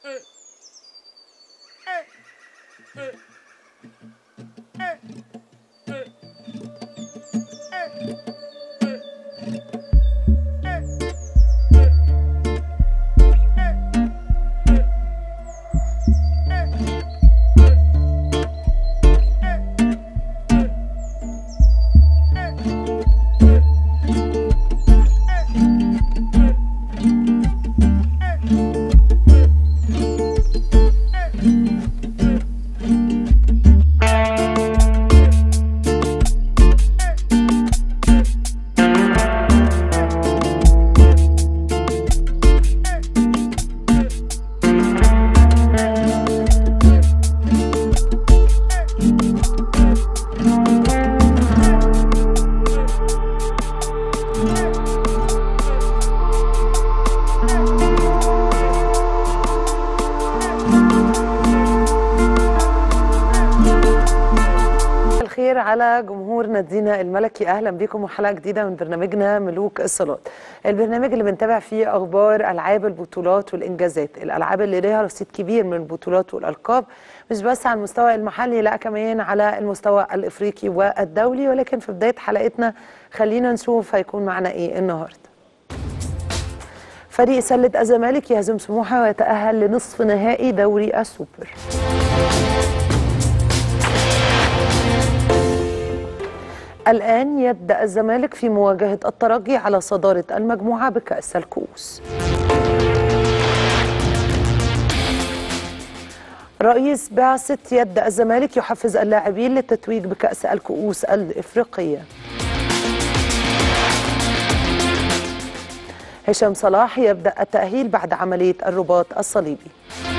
الخير على جمهور نادينا الملكي اهلا بكم وحلقه جديده من برنامجنا ملوك الصالات البرنامج اللي بنتابع فيه اخبار العاب البطولات والانجازات الالعاب اللي ليها رصيد كبير من البطولات والالقاب مش بس على المستوى المحلي لا كمان على المستوى الافريقي والدولي ولكن في بدايه حلقتنا خلينا نشوف هيكون معنا ايه النهارده فريق سله الزمالك يهزم سموحه ويتاهل لنصف نهائي دوري السوبر الآن يبدأ الزمالك في مواجهة الترجي على صدارة المجموعة بكأس الكؤوس رئيس بعثة يد الزمالك يحفز اللاعبين للتتويج بكأس الكؤوس الإفريقية هشام صلاح يبدأ التأهيل بعد عملية الرباط الصليبي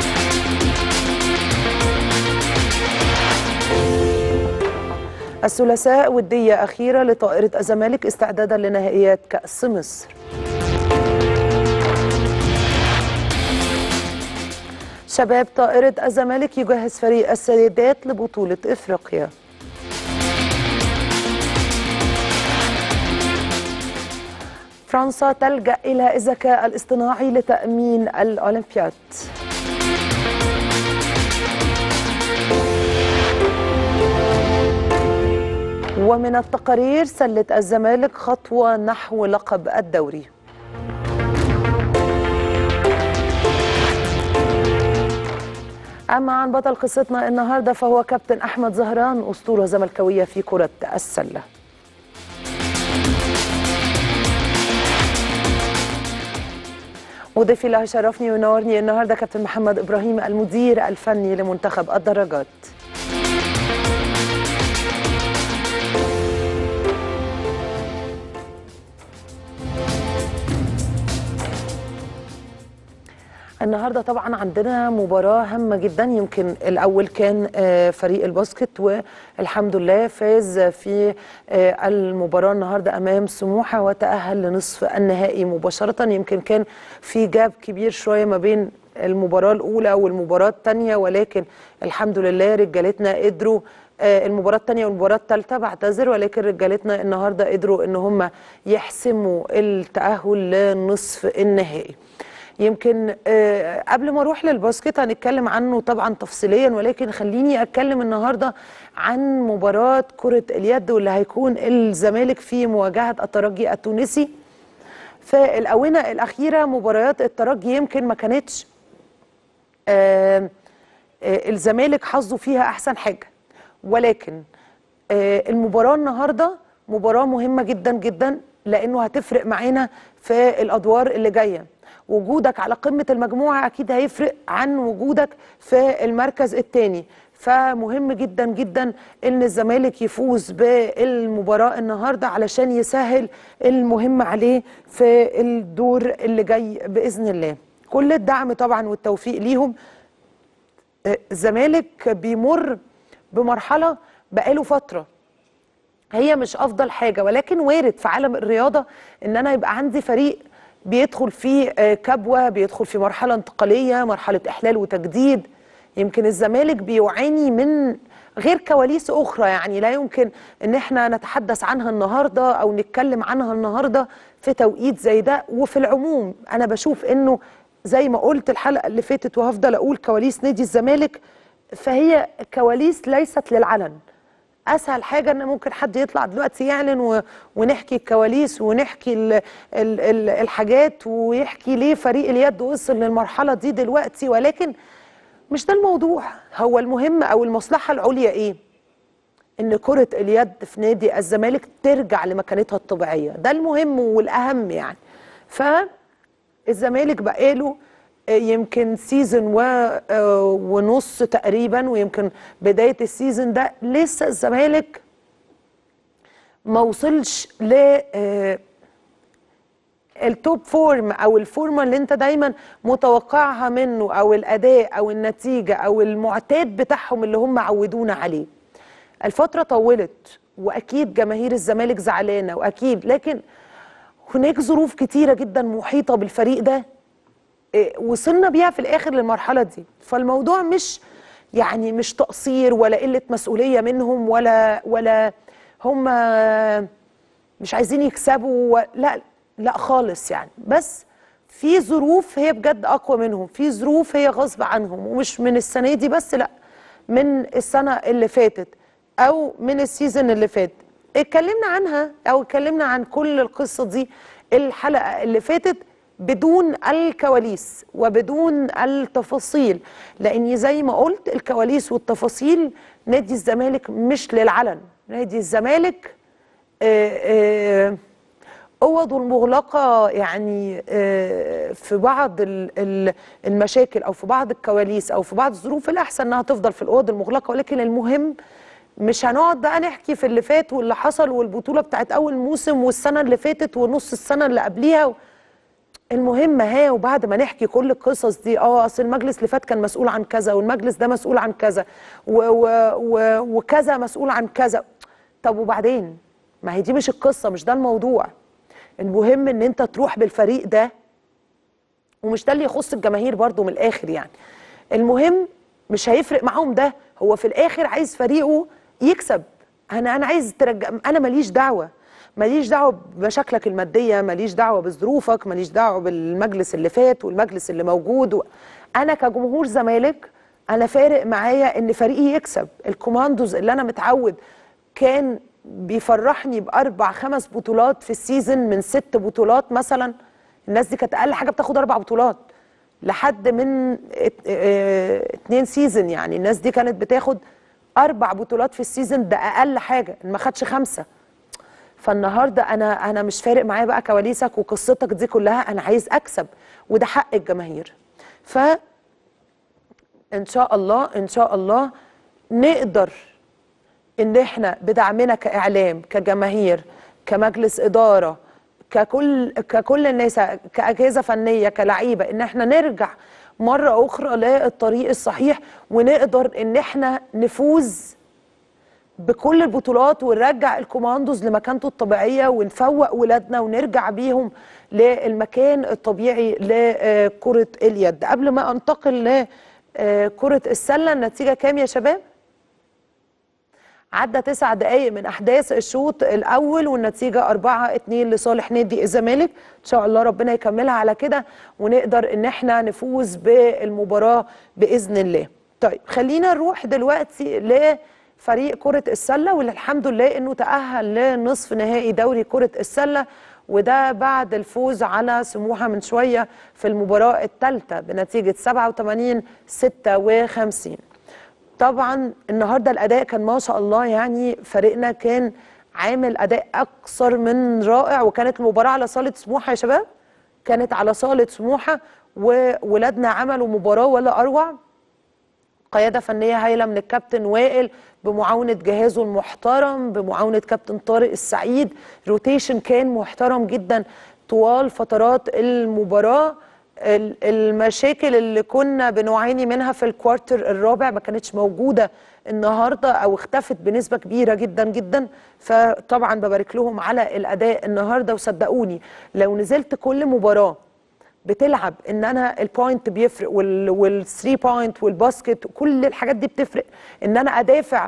الثلاثاء ودية أخيرة لطائرة الزمالك استعدادا لنهائيات كأس مصر شباب طائرة الزمالك يجهز فريق السيدات لبطولة إفريقيا فرنسا تلجأ إلى الذكاء الاصطناعي لتأمين الأولمبياد ومن التقارير سلة الزمالك خطوة نحو لقب الدوري أما عن بطل قصتنا النهاردة فهو كابتن أحمد زهران أسطورة زملكاوية في كرة السلة وضيفي اللي هيشرفني وينورني النهارده كابتن محمد ابراهيم المدير الفني لمنتخب الدراجات النهارده طبعا عندنا مباراه هامه جدا يمكن الاول كان آه، فريق الباسكت والحمد لله فاز في آه، المباراه النهارده امام سموحه وتاهل لنصف النهائي مباشره يمكن كان في جاب كبير شويه ما بين المباراه الاولى والمباراه الثانيه ولكن الحمد لله رجالتنا قدروا آه، المباراة الثانية والمباراة الثالثة بعتذر ولكن رجالتنا النهارده قدروا ان هم يحسموا التأهل لنصف النهائي. يمكن آه، قبل ما اروح للباسكت هنتكلم عنه طبعا تفصيليا ولكن خليني اتكلم النهارده عن مباراه كره اليد واللي هيكون الزمالك في مواجهه الترجي التونسي في الاونه الاخيره مباريات الترجي يمكن ما كانتش آه، آه، الزمالك حظه فيها احسن حاجه ولكن آه، المباراه النهارده مباراه مهمه جدا جدا لانه هتفرق معانا في الادوار اللي جايه وجودك على قمه المجموعه اكيد هيفرق عن وجودك في المركز الثاني فمهم جدا جدا ان الزمالك يفوز بالمباراه النهارده علشان يسهل المهم عليه في الدور اللي جاي باذن الله كل الدعم طبعا والتوفيق ليهم آه، الزمالك بيمر بمرحله بقاله فتره هي مش افضل حاجه ولكن وارد في عالم الرياضه ان انا يبقى عندي فريق بيدخل في آه، كبوه بيدخل في مرحله انتقاليه مرحله احلال وتجديد يمكن الزمالك بيعاني من غير كواليس اخرى يعني لا يمكن ان احنا نتحدث عنها النهارده او نتكلم عنها النهارده في توقيت زي ده وفي العموم انا بشوف انه زي ما قلت الحلقه اللي فاتت وهفضل اقول كواليس نادي الزمالك فهي كواليس ليست للعلن اسهل حاجه ان ممكن حد يطلع دلوقتي يعلن و... ونحكي الكواليس ونحكي ال... ال... ال... الحاجات ويحكي ليه فريق اليد وصل للمرحله دي دلوقتي ولكن مش ده الموضوع هو المهم او المصلحه العليا ايه ان كره اليد في نادي الزمالك ترجع لمكانتها الطبيعيه ده المهم والاهم يعني فالزمالك بقاله يمكن سيزون و... ونص تقريبا ويمكن بدايه السيزون ده لسه الزمالك ما وصلش ل التوب فورم او الفورمه اللي انت دايما متوقعها منه او الاداء او النتيجه او المعتاد بتاعهم اللي هم عودونا عليه الفتره طولت واكيد جماهير الزمالك زعلانه واكيد لكن هناك ظروف كتيره جدا محيطه بالفريق ده وصلنا بيها في الاخر للمرحله دي فالموضوع مش يعني مش تقصير ولا قله مسؤوليه منهم ولا ولا هم مش عايزين يكسبوا لا لا خالص يعني بس في ظروف هي بجد اقوى منهم في ظروف هي غصب عنهم ومش من السنه دي بس لا من السنه اللي فاتت او من السيزون اللي فات اتكلمنا عنها او اتكلمنا عن كل القصه دي الحلقه اللي فاتت بدون الكواليس وبدون التفاصيل لاني زي ما قلت الكواليس والتفاصيل نادي الزمالك مش للعلن نادي الزمالك اوضه المغلقه يعني في بعض المشاكل او في بعض الكواليس او في بعض الظروف الاحسن انها تفضل في الاوض المغلقه ولكن المهم مش هنقعد بقى نحكي في اللي فات واللي حصل والبطوله بتاعت اول موسم والسنه اللي فاتت ونص السنه اللي قبليها المهم ها وبعد ما نحكي كل القصص دي اه اصل المجلس اللي فات كان مسؤول عن كذا والمجلس ده مسؤول عن كذا و و و وكذا مسؤول عن كذا طب وبعدين ما هي دي مش القصه مش ده الموضوع المهم ان انت تروح بالفريق ده ومش ده اللي يخص الجماهير برضو من الاخر يعني المهم مش هيفرق معاهم ده هو في الاخر عايز فريقه يكسب انا انا عايز ترجع انا ماليش دعوه ماليش دعوه بمشاكلك الماديه ماليش دعوه بظروفك ماليش دعوه بالمجلس اللي فات والمجلس اللي موجود و... انا كجمهور زمالك انا فارق معايا ان فريقي يكسب الكوماندوز اللي انا متعود كان بيفرحني باربع خمس بطولات في السيزون من ست بطولات مثلا الناس دي كانت اقل حاجه بتاخد اربع بطولات لحد من اتنين سيزون يعني الناس دي كانت بتاخد اربع بطولات في السيزون ده اقل حاجه ما خدش خمسه فالنهارده انا انا مش فارق معايا بقى كواليسك وقصتك دي كلها انا عايز اكسب وده حق الجماهير ف ان شاء الله ان شاء الله نقدر ان احنا بدعمنا كاعلام كجماهير كمجلس اداره ككل ككل الناس كاجهزه فنيه كلعيبه ان احنا نرجع مره اخرى للطريق الصحيح ونقدر ان احنا نفوز بكل البطولات ونرجع الكوماندوز لمكانته الطبيعيه ونفوق ولادنا ونرجع بيهم للمكان الطبيعي لكره اليد قبل ما انتقل لكره السله النتيجه كام يا شباب عدى تسع دقايق من احداث الشوط الاول والنتيجه 4 2 لصالح نادي الزمالك ان شاء الله ربنا يكملها على كده ونقدر ان احنا نفوز بالمباراه باذن الله طيب خلينا نروح دلوقتي لفريق كره السله واللي الحمد لله انه تاهل لنصف نهائي دوري كره السله وده بعد الفوز على سموحه من شويه في المباراه الثالثه بنتيجه 87 56 طبعا النهارده الاداء كان ما شاء الله يعني فريقنا كان عامل اداء اكثر من رائع وكانت المباراه على صاله سموحه يا شباب كانت على صاله سموحه وولادنا عملوا مباراه ولا اروع قياده فنيه هايله من الكابتن وائل بمعاونه جهازه المحترم بمعاونه كابتن طارق السعيد روتيشن كان محترم جدا طوال فترات المباراه المشاكل اللي كنا بنعاني منها في الكوارتر الرابع ما كانتش موجوده النهارده او اختفت بنسبه كبيره جدا جدا فطبعا ببارك لهم على الاداء النهارده وصدقوني لو نزلت كل مباراه بتلعب ان انا البوينت بيفرق والثري بوينت والباسكت كل الحاجات دي بتفرق ان انا ادافع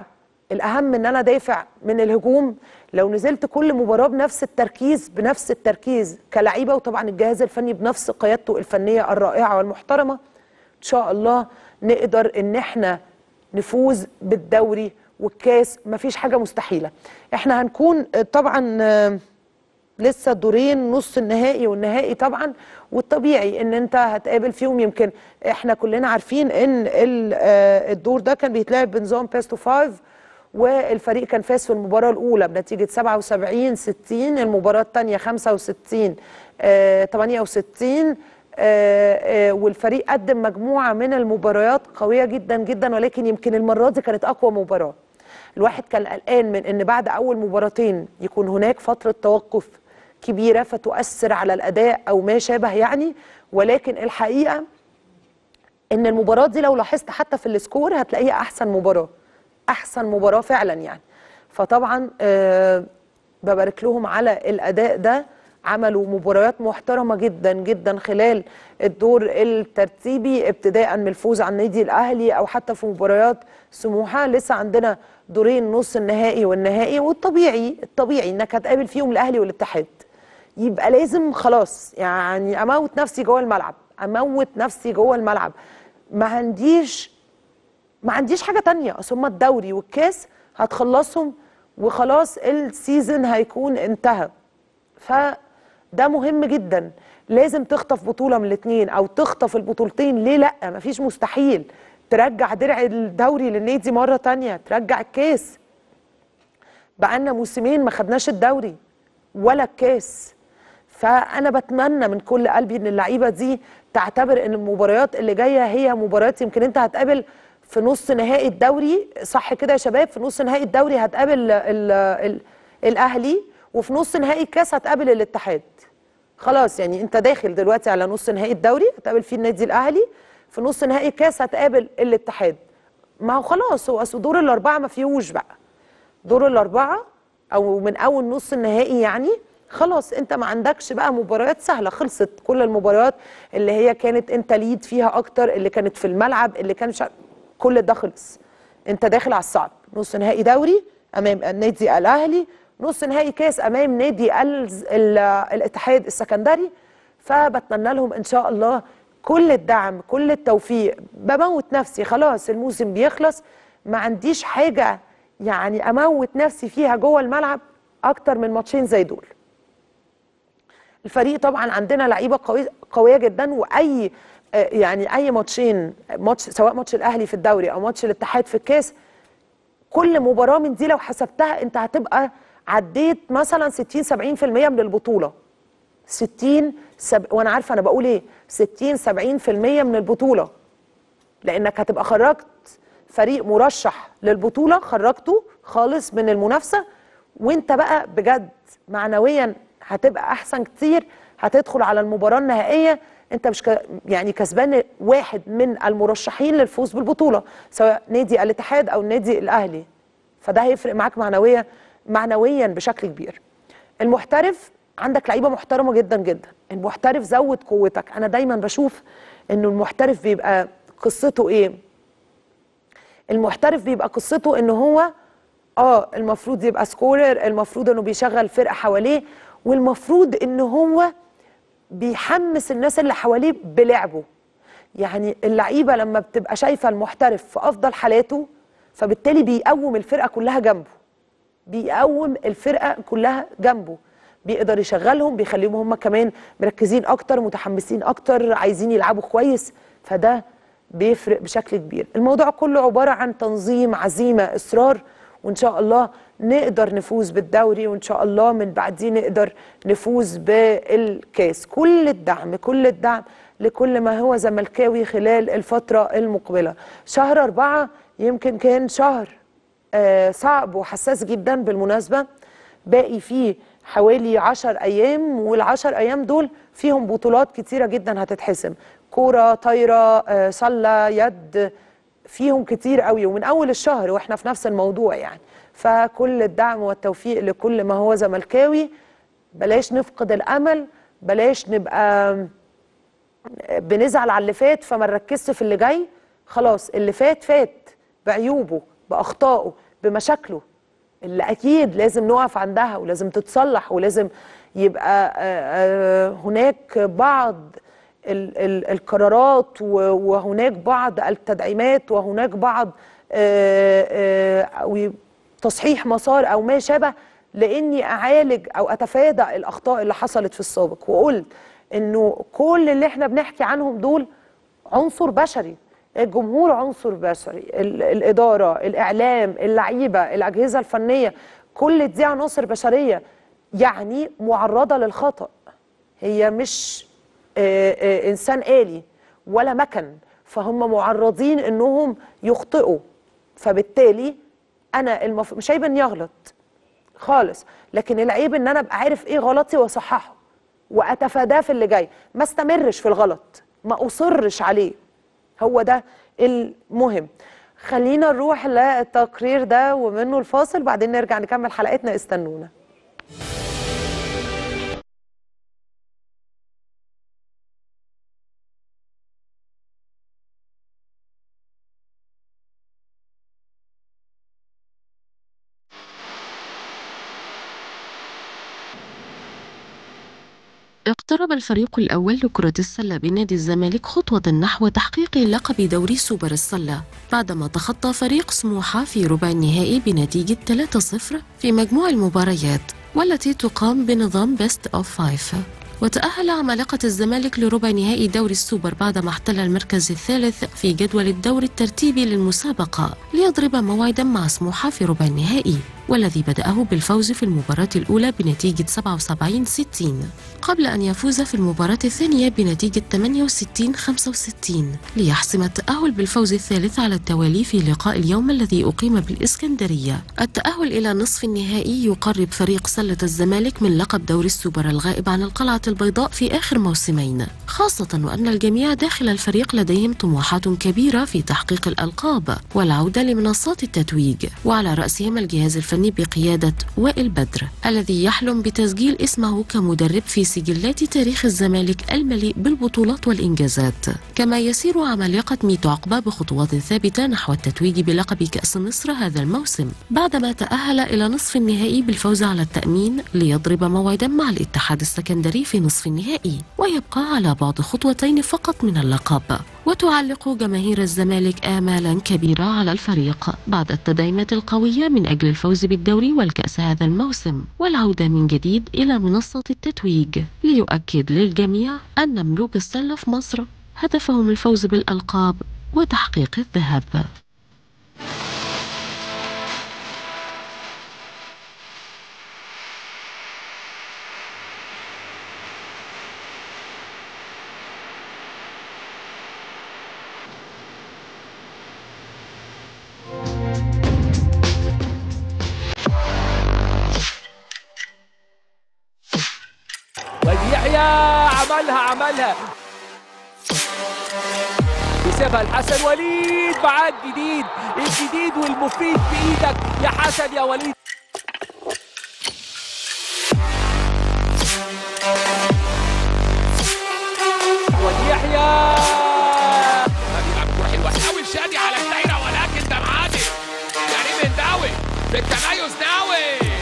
الاهم ان انا دافع من الهجوم لو نزلت كل مباراه بنفس التركيز بنفس التركيز كلعيبه وطبعا الجهاز الفني بنفس قيادته الفنيه الرائعه والمحترمه ان شاء الله نقدر ان احنا نفوز بالدوري والكاس مفيش حاجه مستحيله احنا هنكون آه، طبعا آه، لسه دورين نص النهائي والنهائي طبعا والطبيعي ان انت هتقابل فيهم يمكن احنا كلنا عارفين ان ال- آه، الدور ده كان بيتلعب بنظام بيست اوف فايف والفريق كان فاز في المباراه الاولى بنتيجه 77 60 المباراه الثانيه 65 آه، 68 آه، آه، والفريق قدم مجموعه من المباريات قويه جدا جدا ولكن يمكن المره دي كانت اقوى مباراه الواحد كان قلقان من ان بعد اول مباراتين يكون هناك فتره توقف كبيره فتؤثر على الاداء او ما شابه يعني ولكن الحقيقه ان المباراه دي لو لاحظت حتى في السكور هتلاقيها احسن مباراه احسن مباراه فعلا يعني فطبعا آه ببارك لهم على الاداء ده عملوا مباريات محترمه جدا جدا خلال الدور الترتيبي ابتداء من الفوز على النادي الاهلي او حتى في مباريات سموحه لسه عندنا دورين نص النهائي والنهائي والطبيعي الطبيعي انك هتقابل فيهم الاهلي والاتحاد يبقى لازم خلاص يعني اموت نفسي جوه الملعب اموت نفسي جوه الملعب ما عنديش ما عنديش حاجه تانية اصل هما الدوري والكاس هتخلصهم وخلاص السيزون هيكون انتهى فده مهم جدا لازم تخطف بطوله من الاثنين او تخطف البطولتين ليه لا مفيش مستحيل ترجع درع الدوري للنادي مره تانية ترجع الكاس بقالنا موسمين ما خدناش الدوري ولا الكاس فانا بتمنى من كل قلبي ان اللعيبه دي تعتبر ان المباريات اللي جايه هي مباريات يمكن انت هتقابل في نص نهائي الدوري صح كده يا شباب في نص نهائي الدوري هتقابل ال ال ال الاهلي وفي نص نهائي الكاس هتقابل الاتحاد خلاص يعني انت داخل دلوقتي على نص نهائي الدوري هتقابل فيه النادي الاهلي في نص نهائي الكاس هتقابل الاتحاد ما هو خلاص هو اصل دور الاربعه ما فيهوش بقى دور الاربعه او من اول نص النهائي يعني خلاص انت ما عندكش بقى مباريات سهله خلصت كل المباريات اللي هي كانت انت ليد فيها اكتر اللي كانت في الملعب اللي كان مش عارف- كل ده خلص انت داخل على الصعب نص نهائي دوري امام النادي الاهلي نص نهائي كاس امام نادي الز- ال- الاتحاد السكندري فبتمنى لهم ان شاء الله كل الدعم كل التوفيق بموت نفسي خلاص الموسم بيخلص ما عنديش حاجه يعني اموت نفسي فيها جوه الملعب اكتر من ماتشين زي دول الفريق طبعا عندنا لعيبه قوي قويه جدا واي آه، يعني اي ماتشين ماتش سواء ماتش الاهلي في الدوري او ماتش الاتحاد في الكاس كل مباراه من دي لو حسبتها انت هتبقى عديت مثلا 60 70% من البطوله 60 سب... وانا عارفه انا بقول ايه 60 70% من البطوله لانك هتبقى خرجت فريق مرشح للبطوله خرجته خالص من المنافسه وانت بقى بجد معنويا هتبقى احسن كتير هتدخل على المباراه النهائيه انت مش ك... يعني كسبان واحد من المرشحين للفوز بالبطوله سواء نادي الاتحاد او النادي الاهلي فده هيفرق معاك معنويا معنويا بشكل كبير المحترف عندك لعيبه محترمه جدا جدا المحترف زود قوتك انا دايما بشوف انه المحترف بيبقى قصته ايه المحترف بيبقى قصته ان هو اه المفروض يبقى سكورر المفروض انه بيشغل فرقه حواليه والمفروض ان هو بيحمس الناس اللي حواليه بلعبه يعني اللعيبه لما بتبقى شايفه المحترف في افضل حالاته فبالتالي بيقوم الفرقه كلها جنبه بيقوم الفرقه كلها جنبه بيقدر يشغلهم بيخليهم هم كمان مركزين اكتر متحمسين اكتر عايزين يلعبوا كويس فده بيفرق بشكل كبير الموضوع كله عباره عن تنظيم عزيمه اصرار وان شاء الله نقدر نفوز بالدوري وان شاء الله من بعديه نقدر نفوز بالكاس كل الدعم كل الدعم لكل ما هو زملكاوي خلال الفتره المقبله شهر أربعة يمكن كان شهر آه، صعب وحساس جدا بالمناسبة باقي فيه حوالي عشر أيام والعشر أيام دول فيهم بطولات كتيرة جدا هتتحسم كورة طايرة آه، سلة يد فيهم كتير قوي ومن أول الشهر وإحنا في نفس الموضوع يعني فكل الدعم والتوفيق لكل ما هو زملكاوي بلاش نفقد الأمل بلاش نبقى بنزعل على اللي فات فما نركزش في اللي جاي خلاص اللي فات فات بعيوبه باخطائه بمشاكله اللي اكيد لازم نقف عندها ولازم تتصلح ولازم يبقى آه، آه، هناك بعض ال- ال- القرارات و- وهناك بعض التدعيمات وهناك بعض آه، آه، أو تصحيح مسار او ما شابه لاني اعالج او اتفادى الاخطاء اللي حصلت في السابق وقلت انه كل اللي احنا بنحكي عنهم دول عنصر بشري الجمهور عنصر بشري ال- الاداره الاعلام اللعيبه الاجهزه الفنيه كل دي عناصر بشريه يعني معرضه للخطا هي مش آه، آه، انسان آلي ولا مكن فهم معرضين انهم يخطئوا فبالتالي انا المف... مش عيب اني يغلط خالص لكن العيب ان انا ابقى عارف ايه غلطي واصححه واتفاداه في اللي جاي ما استمرش في الغلط ما اصرش عليه هو ده المهم خلينا نروح للتقرير ده ومنه الفاصل بعدين نرجع نكمل حلقتنا استنونا اقترب الفريق الأول لكرة السلة بنادي الزمالك خطوة نحو تحقيق لقب دوري سوبر السلة بعدما تخطى فريق سموحة في ربع النهائي بنتيجة 3-0 في مجموع المباريات والتي تقام بنظام بيست أوف فايف وتأهل عمالقة الزمالك لربع نهائي دوري السوبر بعدما احتل المركز الثالث في جدول الدور الترتيبي للمسابقة ليضرب موعدا مع سموحة في ربع النهائي والذي بدأه بالفوز في المباراة الأولى بنتيجة 77-60 قبل أن يفوز في المباراة الثانية بنتيجة 68-65 ليحسم التأهل بالفوز الثالث على التوالي في لقاء اليوم الذي أقيم بالإسكندرية التأهل إلى نصف النهائي يقرب فريق سلة الزمالك من لقب دوري السوبر الغائب عن القلعة البيضاء في آخر موسمين خاصة وأن الجميع داخل الفريق لديهم طموحات كبيرة في تحقيق الألقاب والعودة لمنصات التتويج وعلى رأسهم الجهاز الفني بقيادة وائل بدر الذي يحلم بتسجيل اسمه كمدرب في سجلات تاريخ الزمالك المليء بالبطولات والإنجازات كما يسير عمالقة ميتو عقبة بخطوات ثابتة نحو التتويج بلقب كأس مصر هذا الموسم بعدما تأهل إلى نصف النهائي بالفوز على التأمين ليضرب موعدا مع الاتحاد السكندري في نصف النهائي ويبقى على بعد خطوتين فقط من اللقب وتعلق جماهير الزمالك آمالا كبيرة على الفريق بعد التدعيمات القوية من أجل الفوز بالدوري والكأس هذا الموسم والعودة من جديد إلى منصة التتويج ليؤكد للجميع أن ملوك السلة في مصر هدفهم الفوز بالألقاب وتحقيق الذهب وليد يحيى عملها عملها يسيبها الحسن وليد معاك جديد الجديد والمفيد بايدك يا حسن يا وليد وليد يحيى بيلعب كوره حلوه قوي شادي على الدايره ولكن ده معادي كريم الداوي بالتميز داوي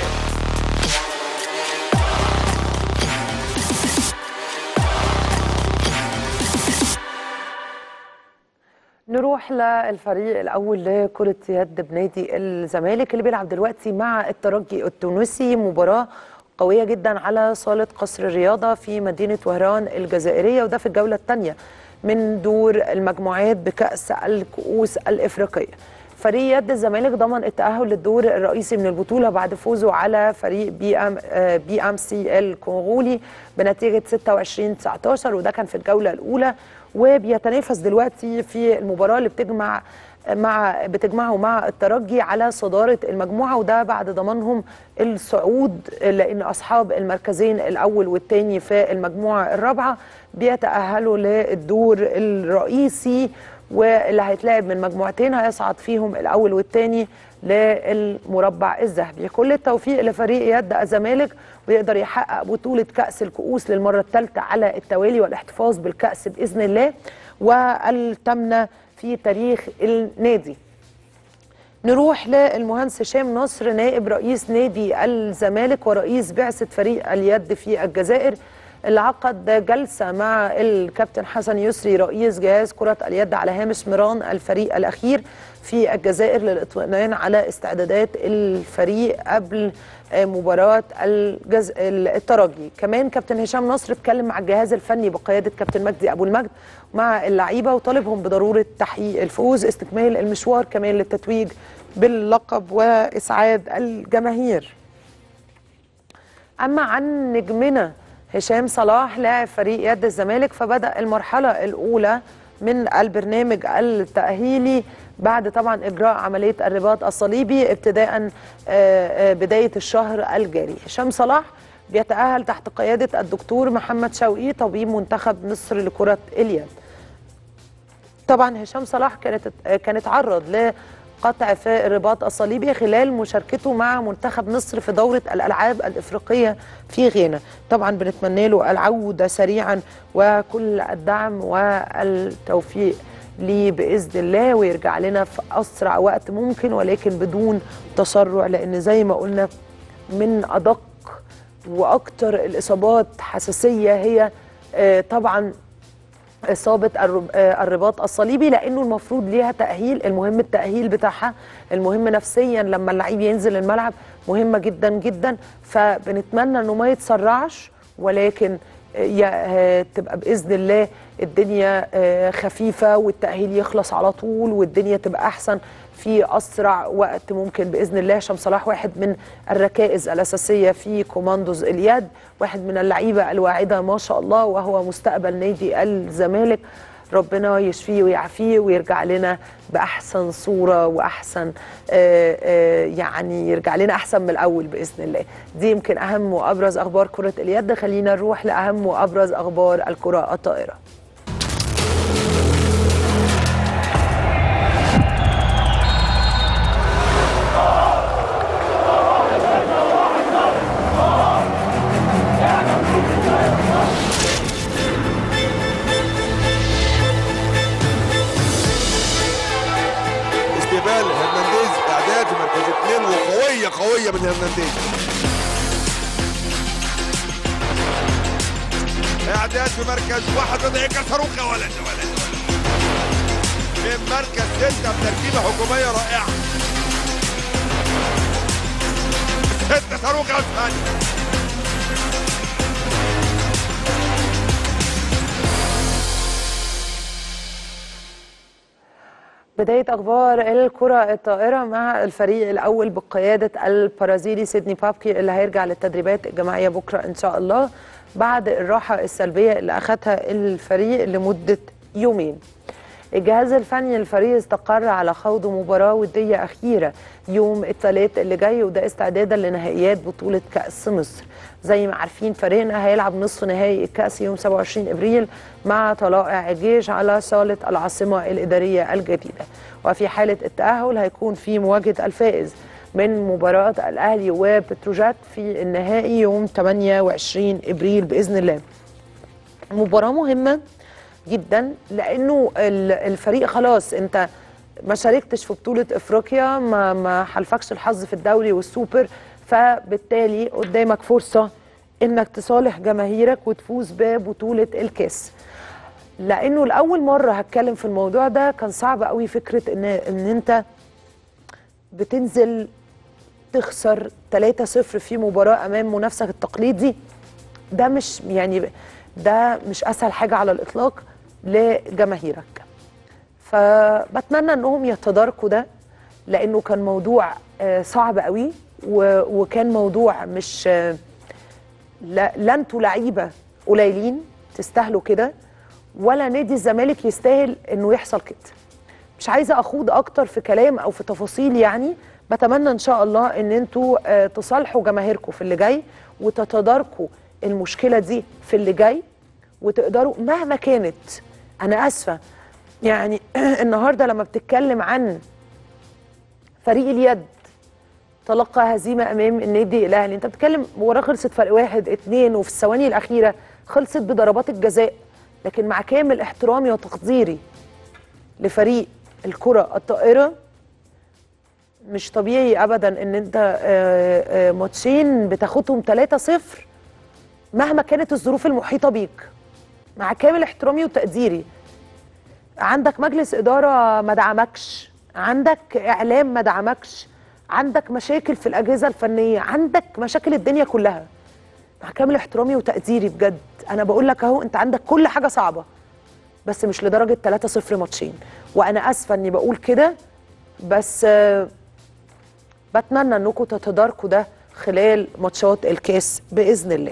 نروح للفريق الاول لكره يد بنادي الزمالك اللي بيلعب دلوقتي مع الترجي التونسي مباراه قويه جدا على صاله قصر الرياضه في مدينه وهران الجزائريه وده في الجوله الثانيه من دور المجموعات بكاس الكؤوس الافريقيه فريق يد الزمالك ضمن التاهل للدور الرئيسي من البطوله بعد فوزه على فريق بي ام آه، بي ام سي الكونغولي بنتيجه 26 19 وده كان في الجوله الاولى وبيتنافس دلوقتي في المباراه اللي بتجمع مع بتجمعه مع الترجي على صداره المجموعه وده بعد ضمانهم الصعود لان اصحاب المركزين الاول والثاني في المجموعه الرابعه بيتاهلوا للدور الرئيسي واللي هيتلعب من مجموعتين هيصعد فيهم الاول والثاني للمربع الذهبي كل التوفيق لفريق يد الزمالك ويقدر يحقق بطوله كاس الكؤوس للمره الثالثه على التوالي والاحتفاظ بالكاس باذن الله والثامنه في تاريخ النادي نروح للمهندس هشام نصر نائب رئيس نادي الزمالك ورئيس بعثة فريق اليد في الجزائر اللي عقد جلسة مع الكابتن حسن يسري رئيس جهاز كرة اليد على هامش ميران الفريق الأخير في الجزائر للاطمئنان على استعدادات الفريق قبل مباراة الجز... الترجي كمان كابتن هشام نصر اتكلم مع الجهاز الفني بقيادة كابتن مجدي أبو المجد مع اللعيبة وطالبهم بضرورة تحقيق الفوز استكمال المشوار كمان للتتويج باللقب وإسعاد الجماهير أما عن نجمنا هشام صلاح لاعب فريق يد الزمالك فبدأ المرحلة الأولى من البرنامج التأهيلي بعد طبعا إجراء عملية الرباط الصليبي ابتداء بداية الشهر الجاري هشام صلاح بيتأهل تحت قيادة الدكتور محمد شوقي طبيب منتخب مصر لكرة اليد طبعا هشام صلاح كانت كانت عرض ل قطع في الرباط الصليبي خلال مشاركته مع منتخب مصر في دورة الألعاب الإفريقية في غينا طبعا بنتمنى له العودة سريعا وكل الدعم والتوفيق ليه بإذن الله ويرجع لنا في أسرع وقت ممكن ولكن بدون تسرع لأن زي ما قلنا من أدق وأكتر الإصابات حساسية هي طبعا اصابه الرباط الصليبي لانه المفروض ليها تاهيل المهم التاهيل بتاعها المهم نفسيا لما اللعيب ينزل الملعب مهمه جدا جدا فبنتمنى انه ما يتسرعش ولكن تبقى باذن الله الدنيا خفيفه والتاهيل يخلص على طول والدنيا تبقى احسن في اسرع وقت ممكن باذن الله هشام صلاح واحد من الركائز الاساسيه في كوماندوز اليد واحد من اللعيبه الواعده ما شاء الله وهو مستقبل نادي الزمالك ربنا يشفيه ويعافيه ويرجع لنا باحسن صوره واحسن آآ آآ يعني يرجع لنا احسن من الاول باذن الله دي يمكن اهم وابرز اخبار كره اليد خلينا نروح لاهم وابرز اخبار الكره الطائره استقبال هرنانديز اعداد في مركز اثنين وقويه قويه من هرنانديز اعداد في مركز واحد ودقيقة صاروخ يا ولد يا ولد يا ولد من مركز ستة بتركيبة هجومية رائعة ستة صاروخ يا ثاني بداية أخبار الكرة الطائرة مع الفريق الأول بقيادة البرازيلي سيدني بابكي اللي هيرجع للتدريبات الجماعية بكرة إن شاء الله بعد الراحة السلبية اللي أخذها الفريق لمدة يومين الجهاز الفني للفريق استقر على خوض مباراة ودية أخيرة يوم الثلاث اللي جاي وده استعدادا لنهائيات بطولة كأس مصر زي ما عارفين فريقنا هيلعب نصف نهائي الكأس يوم 27 إبريل مع طلائع الجيش على صالة العاصمة الإدارية الجديدة وفي حالة التأهل هيكون في مواجهة الفائز من مباراة الأهلي وبتروجيت في النهائي يوم 28 إبريل بإذن الله مباراة مهمة جدا لانه الفريق خلاص انت ما شاركتش في بطوله افريقيا ما ما حلفكش الحظ في الدوري والسوبر فبالتالي قدامك فرصه انك تصالح جماهيرك وتفوز ببطوله الكاس لانه لاول مره هتكلم في الموضوع ده كان صعب قوي فكره ان ان انت بتنزل تخسر 3-0 في مباراه امام منافسك التقليدي ده مش يعني ده مش اسهل حاجه على الاطلاق لجماهيرك فبتمنى انهم يتداركوا ده لانه كان موضوع صعب قوي وكان موضوع مش لا, لا انتوا لعيبه قليلين تستاهلوا كده ولا نادي الزمالك يستاهل انه يحصل كده مش عايزه اخوض اكتر في كلام او في تفاصيل يعني بتمنى ان شاء الله ان انتوا تصالحوا جماهيركم في اللي جاي وتتداركوا المشكله دي في اللي جاي وتقدروا مهما كانت انا اسفه يعني النهارده لما بتتكلم عن فريق اليد تلقى هزيمه امام النادي الاهلي انت بتتكلم مباراه خلصت فرق واحد اتنين وفي الثواني الاخيره خلصت بضربات الجزاء لكن مع كامل احترامي وتقديري لفريق الكره الطائره مش طبيعي ابدا ان انت آه، آه، ماتشين بتاخدهم 3-0 مهما كانت الظروف المحيطه بيك مع كامل احترامي وتقديري عندك مجلس اداره ما دعمكش عندك اعلام ما دعمكش عندك مشاكل في الاجهزه الفنيه عندك مشاكل الدنيا كلها مع كامل احترامي وتقديري بجد انا بقول لك اهو انت عندك كل حاجه صعبه بس مش لدرجه 3-0 ماتشين وانا اسفه اني بقول كده بس آه، بتمنى انكم تتداركوا ده خلال ماتشات الكاس باذن الله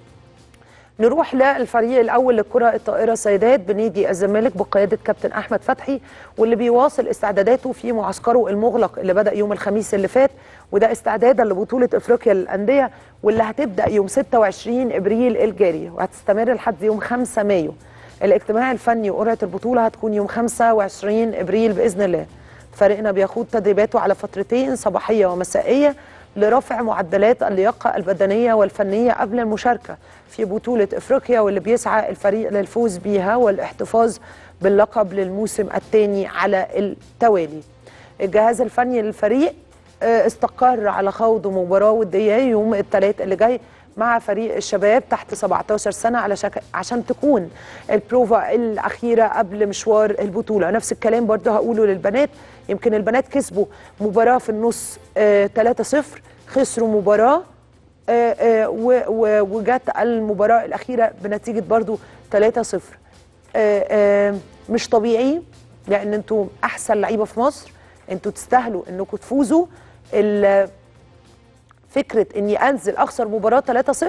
نروح للفريق الاول للكره الطائره سيدات بنادي الزمالك بقياده كابتن احمد فتحي واللي بيواصل استعداداته في معسكره المغلق اللي بدا يوم الخميس اللي فات وده استعدادا لبطوله افريقيا للانديه واللي هتبدا يوم 26 ابريل الجاري وهتستمر لحد يوم 5 مايو الاجتماع الفني وقرعه البطوله هتكون يوم 25 ابريل باذن الله فريقنا بيخوض تدريباته على فترتين صباحيه ومسائيه لرفع معدلات اللياقه البدنيه والفنيه قبل المشاركه في بطوله افريقيا واللي بيسعى الفريق للفوز بيها والاحتفاظ باللقب للموسم الثاني على التوالي. الجهاز الفني للفريق آه، استقر على خوض مباراه وديه يوم الثلاث اللي جاي مع فريق الشباب تحت 17 سنه على شك... عشان تكون البروفا الاخيره قبل مشوار البطوله نفس الكلام برضه هقوله للبنات يمكن البنات كسبوا مباراه في النص آه 3-0 خسروا مباراه آه، آه، و- و- وجت المباراه الاخيره بنتيجه برضو 3-0 آه، آه، مش طبيعي لان انتوا احسن لعيبه في مصر انتوا تستاهلوا انكم تفوزوا ال- فكره اني انزل اخسر مباراه 3-0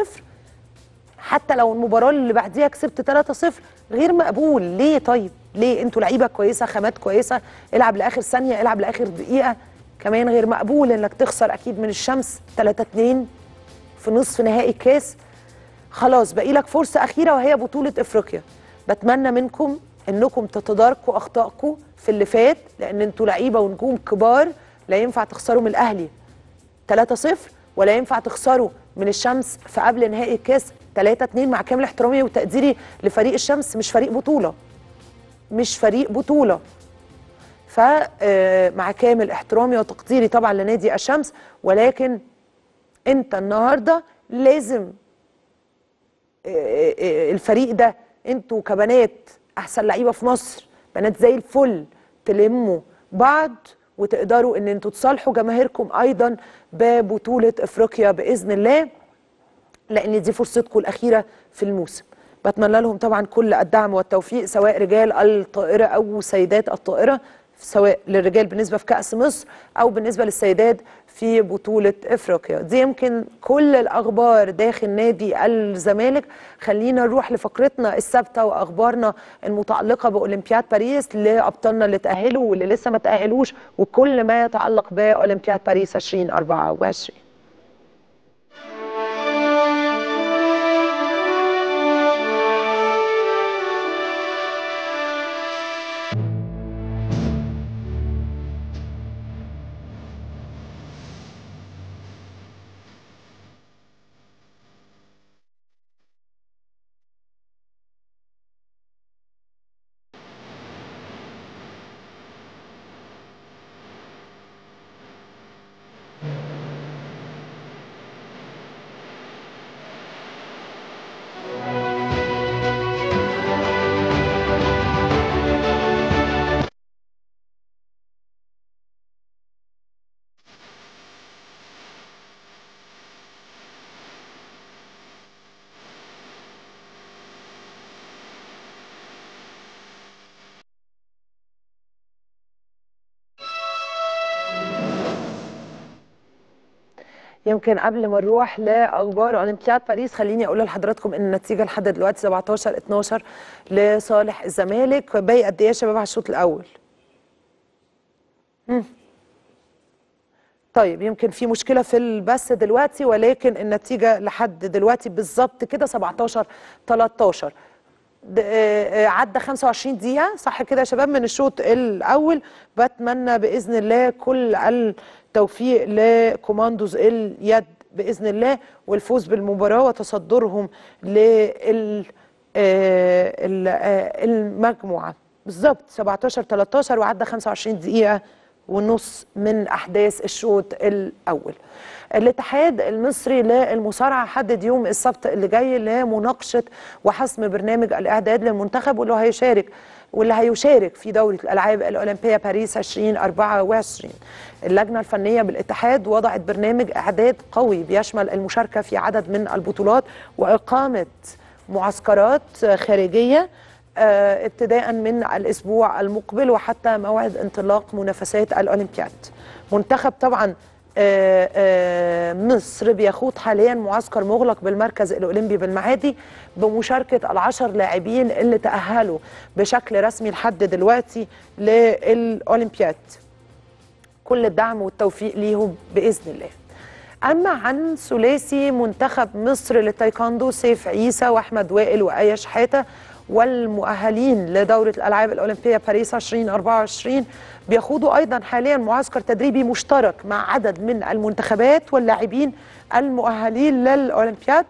حتى لو المباراه اللي بعديها كسبت 3-0 غير مقبول ليه طيب ليه انتوا لعيبه كويسه خامات كويسه العب لاخر ثانيه العب لاخر دقيقه كمان غير مقبول انك تخسر اكيد من الشمس 3 2 في نصف نهائي الكاس خلاص باقي لك فرصه اخيره وهي بطوله افريقيا بتمنى منكم انكم تتداركوا اخطائكم في اللي فات لان انتوا لعيبه ونجوم كبار لا ينفع تخسروا من الاهلي 3-0 ولا ينفع تخسروا من الشمس في قبل نهائي الكاس 3-2 مع كامل احترامي وتقديري لفريق الشمس مش فريق بطوله مش فريق بطوله فمع كامل احترامي وتقديري طبعا لنادي الشمس ولكن انت النهارده لازم آه، آه، الفريق ده انتوا كبنات احسن لعيبه في مصر بنات زي الفل تلموا بعض وتقدروا ان انتوا تصالحوا جماهيركم ايضا ببطوله افريقيا باذن الله لان دي فرصتكم الاخيره في الموسم بتمنى لهم طبعا كل الدعم والتوفيق سواء رجال الطائره او سيدات الطائره سواء للرجال بالنسبه في كاس مصر او بالنسبه للسيدات في بطوله افريقيا دي يمكن كل الاخبار داخل نادي الزمالك خلينا نروح لفقرتنا الثابته واخبارنا المتعلقه باولمبياد باريس لابطالنا اللي تاهلوا واللي لسه ما تاهلوش وكل ما يتعلق باولمبياد باريس 2024 يمكن قبل ما نروح لاخبار اولمبياد باريس خليني اقول لحضراتكم ان النتيجه لحد دلوقتي 17 12 لصالح الزمالك باقي قد ايه يا شباب على الشوط الاول؟ مم. طيب يمكن في مشكله في البث دلوقتي ولكن النتيجه لحد دلوقتي بالظبط كده 17 13 د- آه، آه، عدى 25 دقيقة صح كده يا شباب من الشوط الأول بتمنى بإذن الله كل التوفيق لكوماندوز اليد بإذن الله والفوز بالمباراة وتصدرهم لل آه، ال- آه، المجموعة بالظبط 17 13 وعدى 25 دقيقة ونص من أحداث الشوط الأول الاتحاد المصري للمصارعة حدد يوم السبت اللي جاي لمناقشة وحسم برنامج الإعداد للمنتخب واللي هيشارك واللي هيشارك في دورة الألعاب الأولمبية باريس 2024 اللجنة الفنية بالاتحاد وضعت برنامج إعداد قوي بيشمل المشاركة في عدد من البطولات وإقامة معسكرات خارجية آه، ابتداء من الاسبوع المقبل وحتى موعد انطلاق منافسات الاولمبياد منتخب طبعا آه، آه، مصر بيخوض حاليا معسكر مغلق بالمركز الاولمبي بالمعادي بمشاركه العشر لاعبين اللي تاهلوا بشكل رسمي لحد دلوقتي للاولمبياد كل الدعم والتوفيق ليهم باذن الله اما عن ثلاثي منتخب مصر للتايكوندو سيف عيسى واحمد وائل وايه شحاته والمؤهلين لدوره الالعاب الاولمبيه باريس 2024 بيخوضوا ايضا حاليا معسكر تدريبي مشترك مع عدد من المنتخبات واللاعبين المؤهلين للاولمبياد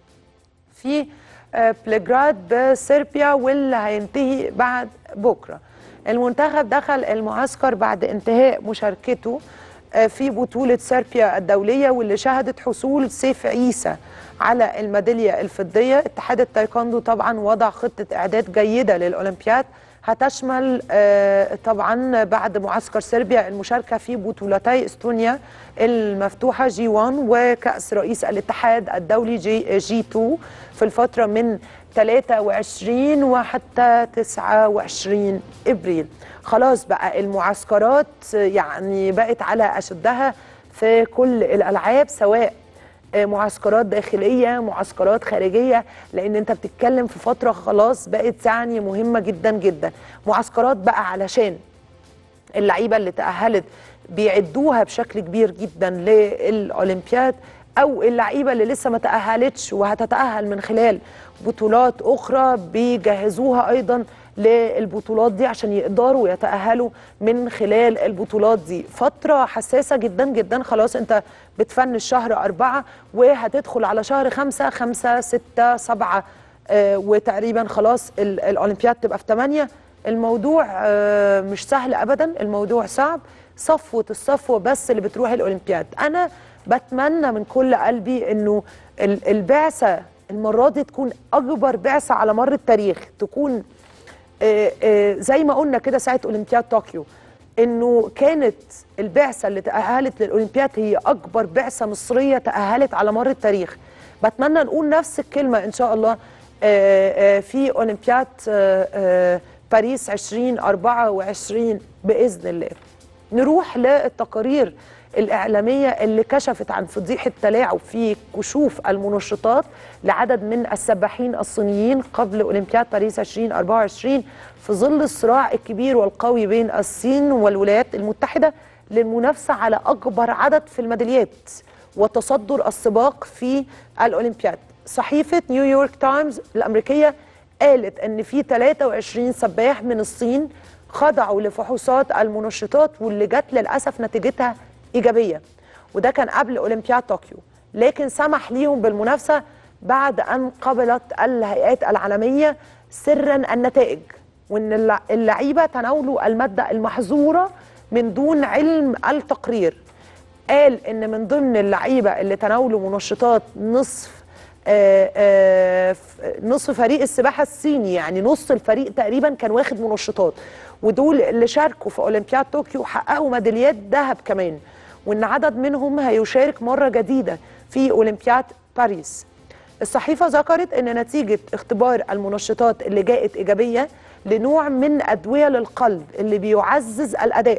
في آه، بليغراد بصربيا واللي هينتهي بعد بكره المنتخب دخل المعسكر بعد انتهاء مشاركته آه، في بطولة صربيا الدولية واللي شهدت حصول سيف عيسى على الميدالية الفضية اتحاد التايكوندو طبعا وضع خطة إعداد جيدة للأولمبياد هتشمل آه، طبعا بعد معسكر صربيا المشاركة في بطولتي استونيا المفتوحة جي 1 وكأس رئيس الاتحاد الدولي جي, جي 2 في الفترة من 23 وحتى 29 ابريل خلاص بقى المعسكرات يعني بقت على اشدها في كل الالعاب سواء معسكرات داخليه معسكرات خارجيه لان انت بتتكلم في فتره خلاص بقت يعني مهمه جدا جدا معسكرات بقى علشان اللعيبه اللي تاهلت بيعدوها بشكل كبير جدا للاولمبياد او اللعيبه اللي لسه ما تاهلتش وهتتاهل من خلال بطولات اخرى بيجهزوها ايضا للبطولات دي عشان يقدروا يتاهلوا من خلال البطولات دي فتره حساسه جدا جدا خلاص انت بتفنش شهر أربعة وهتدخل على شهر خمسة خمسة ستة سبعة آه وتقريبا خلاص ال- الأولمبياد تبقى في ثمانية الموضوع آه مش سهل أبدا الموضوع صعب صفوة الصفوة بس اللي بتروح الأولمبياد أنا بتمنى من كل قلبي أنه ال- البعثة المرة دي تكون أكبر بعثة على مر التاريخ تكون آه، آه، زي ما قلنا كده ساعة أولمبياد طوكيو انه كانت البعثه اللي تاهلت للاولمبياد هي اكبر بعثه مصريه تاهلت على مر التاريخ بتمنى نقول نفس الكلمه ان شاء الله آه، آه، في اولمبياد آه، آه، باريس 2024 باذن الله نروح للتقارير الإعلامية اللي كشفت عن فضيحة تلاعب في كشوف المنشطات لعدد من السباحين الصينيين قبل أولمبياد باريس 2024 في ظل الصراع الكبير والقوي بين الصين والولايات المتحدة للمنافسة على أكبر عدد في الميداليات وتصدر السباق في الأولمبياد صحيفة نيويورك تايمز الأمريكية قالت أن في 23 سباح من الصين خضعوا لفحوصات المنشطات واللي جت للأسف نتيجتها إيجابية وده كان قبل أولمبياد طوكيو لكن سمح ليهم بالمنافسة بعد أن قبلت الهيئات العالمية سرا النتائج وأن اللع- اللعيبة تناولوا المادة المحظورة من دون علم التقرير قال ان من ضمن اللعيبه اللي تناولوا منشطات نصف آه، آه، ف- نصف فريق السباحه الصيني يعني نص الفريق تقريبا كان واخد منشطات ودول اللي شاركوا في اولمبياد طوكيو حققوا ميداليات ذهب كمان وان عدد منهم هيشارك مره جديده في اولمبياد باريس الصحيفه ذكرت ان نتيجه اختبار المنشطات اللي جاءت ايجابيه لنوع من ادويه للقلب اللي بيعزز الاداء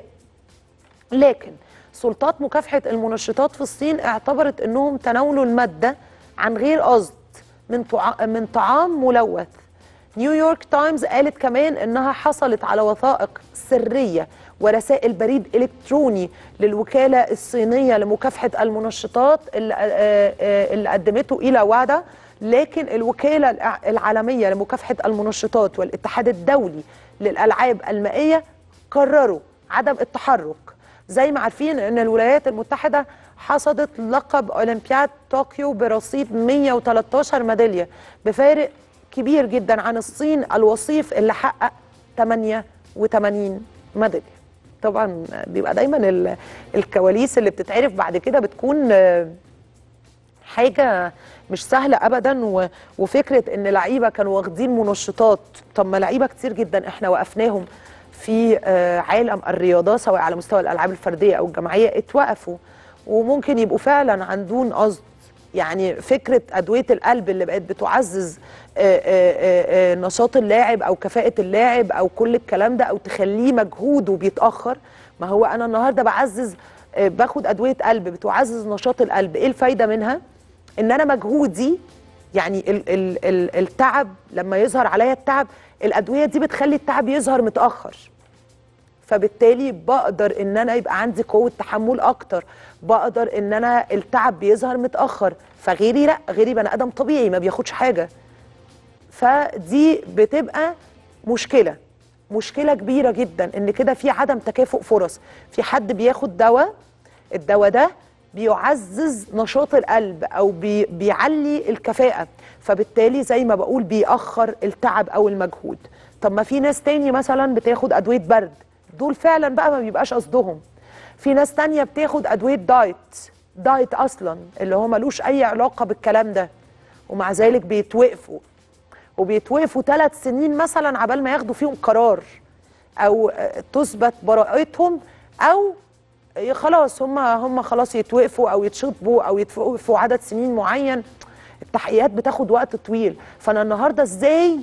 لكن سلطات مكافحة المنشطات في الصين اعتبرت انهم تناولوا المادة عن غير قصد من طع- من طعام ملوث نيويورك تايمز قالت كمان انها حصلت على وثائق سرية ورسائل بريد الكتروني للوكالة الصينية لمكافحة المنشطات اللي, آه، آه، اللي قدمته الى وادا لكن الوكالة الع- العالمية لمكافحة المنشطات والاتحاد الدولي للألعاب المائية قرروا عدم التحرك زي ما عارفين ان الولايات المتحده حصدت لقب اولمبياد طوكيو برصيد 113 ميداليه بفارق كبير جدا عن الصين الوصيف اللي حقق 88 ميداليه طبعا بيبقى دايما ال- الكواليس اللي بتتعرف بعد كده بتكون آه، حاجه مش سهله ابدا و- وفكره ان لعيبه كانوا واخدين منشطات طب ما لعيبه كتير جدا احنا وقفناهم في آه، عالم الرياضه سواء على مستوى الالعاب الفرديه او الجماعيه اتوقفوا وممكن يبقوا فعلا عندهم قصد يعني فكره ادويه القلب اللي بقت بتعزز آه، آه، آه، آه، نشاط اللاعب او كفاءه اللاعب او كل الكلام ده او تخليه مجهوده بيتاخر ما هو انا النهارده بعزز آه، باخد ادويه قلب بتعزز نشاط القلب ايه الفايده منها ان انا مجهودي يعني ال ال ال التعب لما يظهر عليا التعب الادويه دي بتخلي التعب يظهر متاخر فبالتالي بقدر ان انا يبقى عندي قوه تحمل اكتر بقدر ان انا التعب بيظهر متاخر فغيري لا غيري بني ادم طبيعي ما بياخدش حاجه فدي بتبقى مشكله مشكله كبيره جدا ان كده في عدم تكافؤ فرص في حد بياخد دواء الدواء ده بيعزز نشاط القلب او بي بيعلي الكفاءه فبالتالي زي ما بقول بيأخر التعب او المجهود طب ما في ناس تاني مثلا بتاخد ادويه برد دول فعلا بقى ما بيبقاش قصدهم في ناس تانية بتاخد ادويه دايت دايت اصلا اللي هو ملوش اي علاقه بالكلام ده ومع ذلك بيتوقفوا وبيتوقفوا ثلاث سنين مثلا عبال ما ياخدوا فيهم قرار او آه، تثبت براءتهم او ي- خلاص هم هم خلاص يتوقفوا او يتشطبوا او يتوقفوا عدد سنين معين التحقيقات بتاخد وقت طويل فانا النهارده ازاي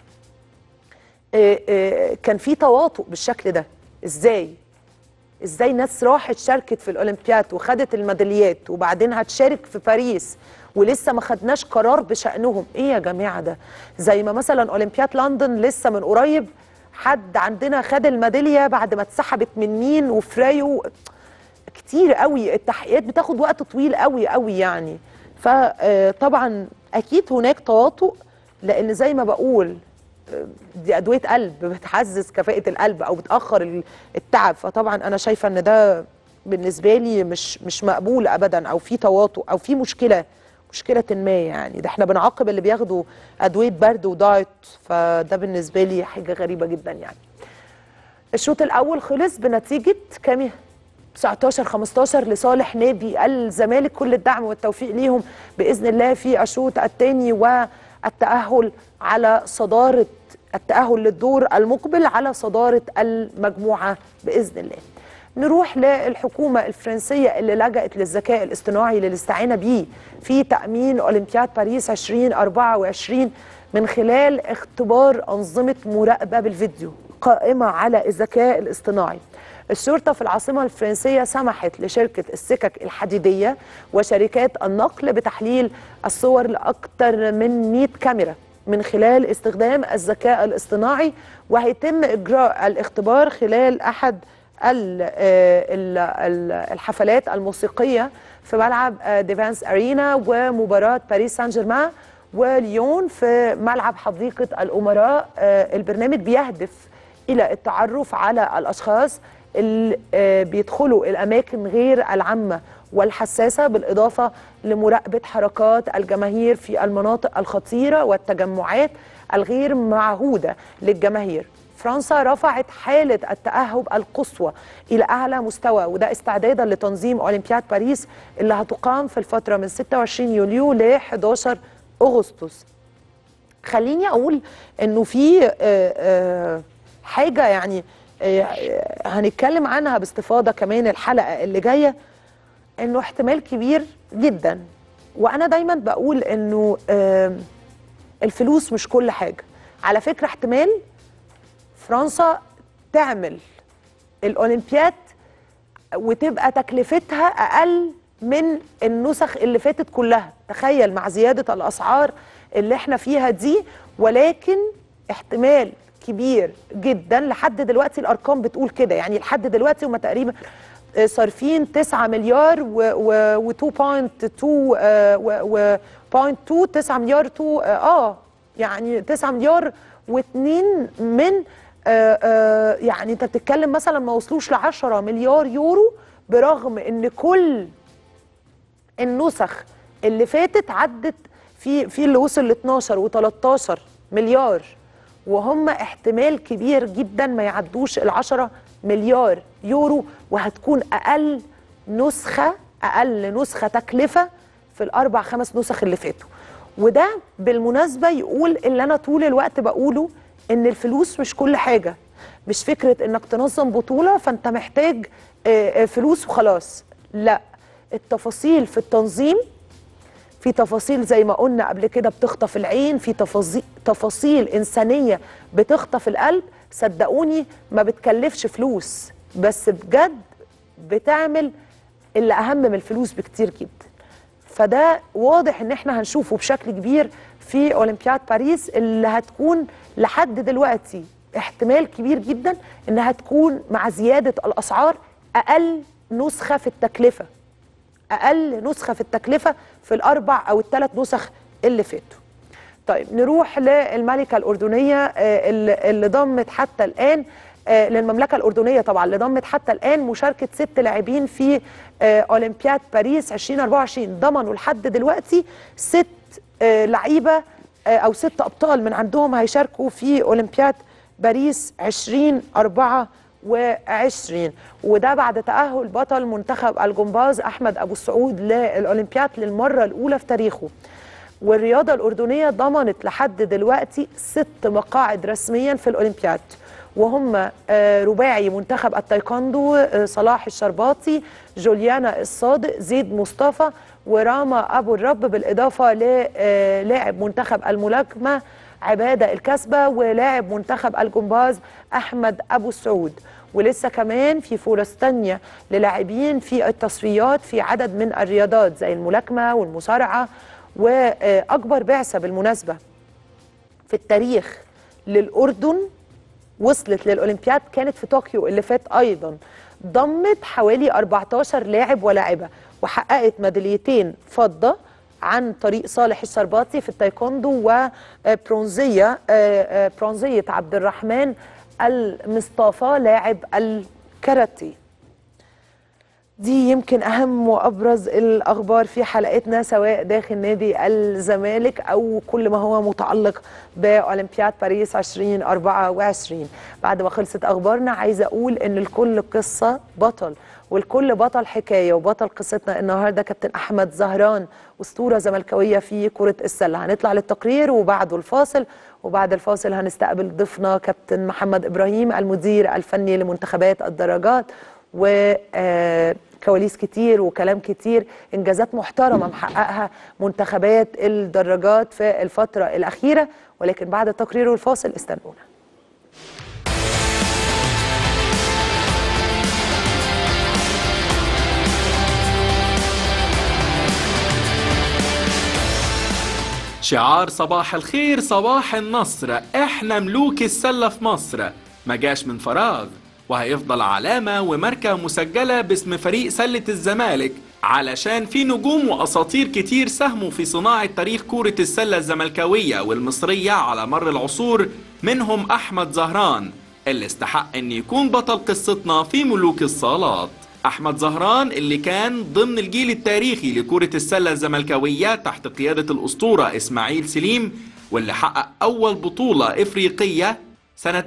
آه، آه، كان في تواطؤ بالشكل ده ازاي ازاي ناس راحت شاركت في الاولمبياد وخدت الميداليات وبعدين هتشارك في باريس ولسه ما خدناش قرار بشأنهم ايه يا جماعه ده زي ما مثلا اولمبياد لندن لسه من قريب حد عندنا خد الميداليه بعد ما اتسحبت من مين وفرايو كتير قوي التحقيقات بتاخد وقت طويل قوي قوي يعني فطبعا اكيد هناك تواطؤ لان زي ما بقول آه، دي ادويه قلب بتعزز كفاءه القلب او بتاخر ال- التعب فطبعا انا شايفه ان ده بالنسبه لي مش مش مقبول ابدا او في تواطؤ او في مشكله مشكله ما يعني ده احنا بنعاقب اللي بياخدوا ادويه برد ودايت فده بالنسبه لي حاجه غريبه جدا يعني الشوط الاول خلص بنتيجه كام 19 15 لصالح نادي الزمالك كل الدعم والتوفيق ليهم باذن الله في الشوط الثاني والتاهل على صداره التاهل للدور المقبل على صداره المجموعه باذن الله. نروح للحكومه الفرنسيه اللي لجأت للذكاء الاصطناعي للاستعانه بيه في تامين اولمبياد باريس 2024 من خلال اختبار انظمه مراقبه بالفيديو قائمه على الذكاء الاصطناعي. الشرطة في العاصمة الفرنسية سمحت لشركة السكك الحديدية وشركات النقل بتحليل الصور لأكثر من 100 كاميرا من خلال استخدام الذكاء الاصطناعي وهيتم إجراء الاختبار خلال أحد ال- آه، ال- ال- الحفلات الموسيقية في ملعب آه، ديفانس أرينا ومباراة باريس سان جيرمان وليون في ملعب حديقة الأمراء آه، البرنامج بيهدف إلى التعرف على الأشخاص اللي آه، بيدخلوا الأماكن غير العامة والحساسة بالإضافة لمراقبة حركات الجماهير في المناطق الخطيرة والتجمعات الغير معهودة للجماهير فرنسا رفعت حالة التأهب القصوى إلى أعلى مستوى وده استعدادا لتنظيم أولمبياد باريس اللي هتقام في الفترة من 26 يوليو ل 11 أغسطس خليني اقول انه في آه، آه، حاجه يعني آه، آه، هنتكلم عنها باستفاضه كمان الحلقه اللي جايه انه احتمال كبير جدا وانا دايما بقول انه آه، الفلوس مش كل حاجه على فكره احتمال فرنسا تعمل الاولمبياد وتبقى تكلفتها اقل من النسخ اللي فاتت كلها تخيل مع زياده الاسعار اللي احنا فيها دي ولكن احتمال كبير جدا لحد دلوقتي الارقام بتقول كده يعني لحد دلوقتي هم تقريبا آه، صارفين 9 مليار و 2.2 و 0.2 9 مليار 2 اه يعني 9 مليار و2 من آه، آه، يعني انت بتتكلم مثلا ما وصلوش ل 10 مليار يورو برغم ان كل النسخ اللي فاتت عدت في في اللي وصل ل 12 و13 مليار وهم احتمال كبير جدا ما يعدوش ال 10 مليار يورو وهتكون اقل نسخه اقل نسخه تكلفه في الاربع خمس نسخ اللي فاتوا وده بالمناسبه يقول اللي انا طول الوقت بقوله ان الفلوس مش كل حاجه مش فكره انك تنظم بطوله فانت محتاج آه، آه، فلوس وخلاص لا التفاصيل في التنظيم في تفاصيل زي ما قلنا قبل كده بتخطف العين في تفاصيل تفاصيل انسانيه بتخطف القلب صدقوني ما بتكلفش فلوس بس بجد بتعمل اللي اهم من الفلوس بكتير جدا فده واضح ان احنا هنشوفه بشكل كبير في اولمبياد باريس اللي هتكون لحد دلوقتي احتمال كبير جدا انها تكون مع زياده الاسعار اقل نسخه في التكلفه اقل نسخه في التكلفه في الاربع او الثلاث نسخ اللي فاتوا طيب نروح للملكه الاردنيه آه، اللي اللي ضمت حتى الان آه، للمملكه الاردنيه طبعا اللي ضمت حتى الان مشاركه ست لاعبين في آه، اولمبياد باريس 2024 ضمنوا لحد دلوقتي ست آه، لعيبه آه، او ست ابطال من عندهم هيشاركوا في اولمبياد باريس 2024 وده بعد تاهل بطل منتخب الجمباز احمد ابو السعود للاولمبياد للمره الاولى في تاريخه والرياضة الأردنية ضمنت لحد دلوقتي ست مقاعد رسميا في الأولمبياد وهم آه، رباعي منتخب التايكوندو آه، صلاح الشرباطي جوليانا الصادق زيد مصطفى وراما أبو الرب بالإضافة للاعب منتخب الملاكمة عبادة الكسبة ولاعب منتخب الجمباز أحمد أبو السعود ولسه كمان في فرص تانية للاعبين في التصفيات في عدد من الرياضات زي الملاكمة والمصارعة وأكبر بعثة بالمناسبة في التاريخ للأردن وصلت للأولمبياد كانت في طوكيو اللي فات أيضا ضمت حوالي 14 لاعب ولاعبة وحققت ميداليتين فضة عن طريق صالح الشرباطي في التايكوندو وبرونزية آه، آه، برونزية عبد الرحمن المصطفى لاعب الكاراتيه دي يمكن اهم وابرز الاخبار في حلقتنا سواء داخل نادي الزمالك او كل ما هو متعلق باولمبياد باريس 2024 بعد ما خلصت اخبارنا عايزه اقول ان لكل قصه بطل والكل بطل حكايه وبطل قصتنا النهارده كابتن احمد زهران اسطوره زملكاويه في كره السله هنطلع للتقرير وبعده الفاصل وبعد الفاصل هنستقبل ضيفنا كابتن محمد ابراهيم المدير الفني لمنتخبات الدرجات وكواليس كتير وكلام كتير انجازات محترمه محققها منتخبات الدراجات في الفتره الاخيره ولكن بعد التقرير والفاصل استنونا شعار صباح الخير صباح النصر احنا ملوك السلة في مصر ما جاش من فراغ وهيفضل علامة وماركة مسجلة باسم فريق سلة الزمالك علشان في نجوم وأساطير كتير ساهموا في صناعة تاريخ كرة السلة الزملكاوية والمصرية على مر العصور منهم أحمد زهران اللي استحق أن يكون بطل قصتنا في ملوك الصالات أحمد زهران اللي كان ضمن الجيل التاريخي لكرة السلة الزملكاوية تحت قيادة الأسطورة إسماعيل سليم واللي حقق أول بطولة إفريقية سنة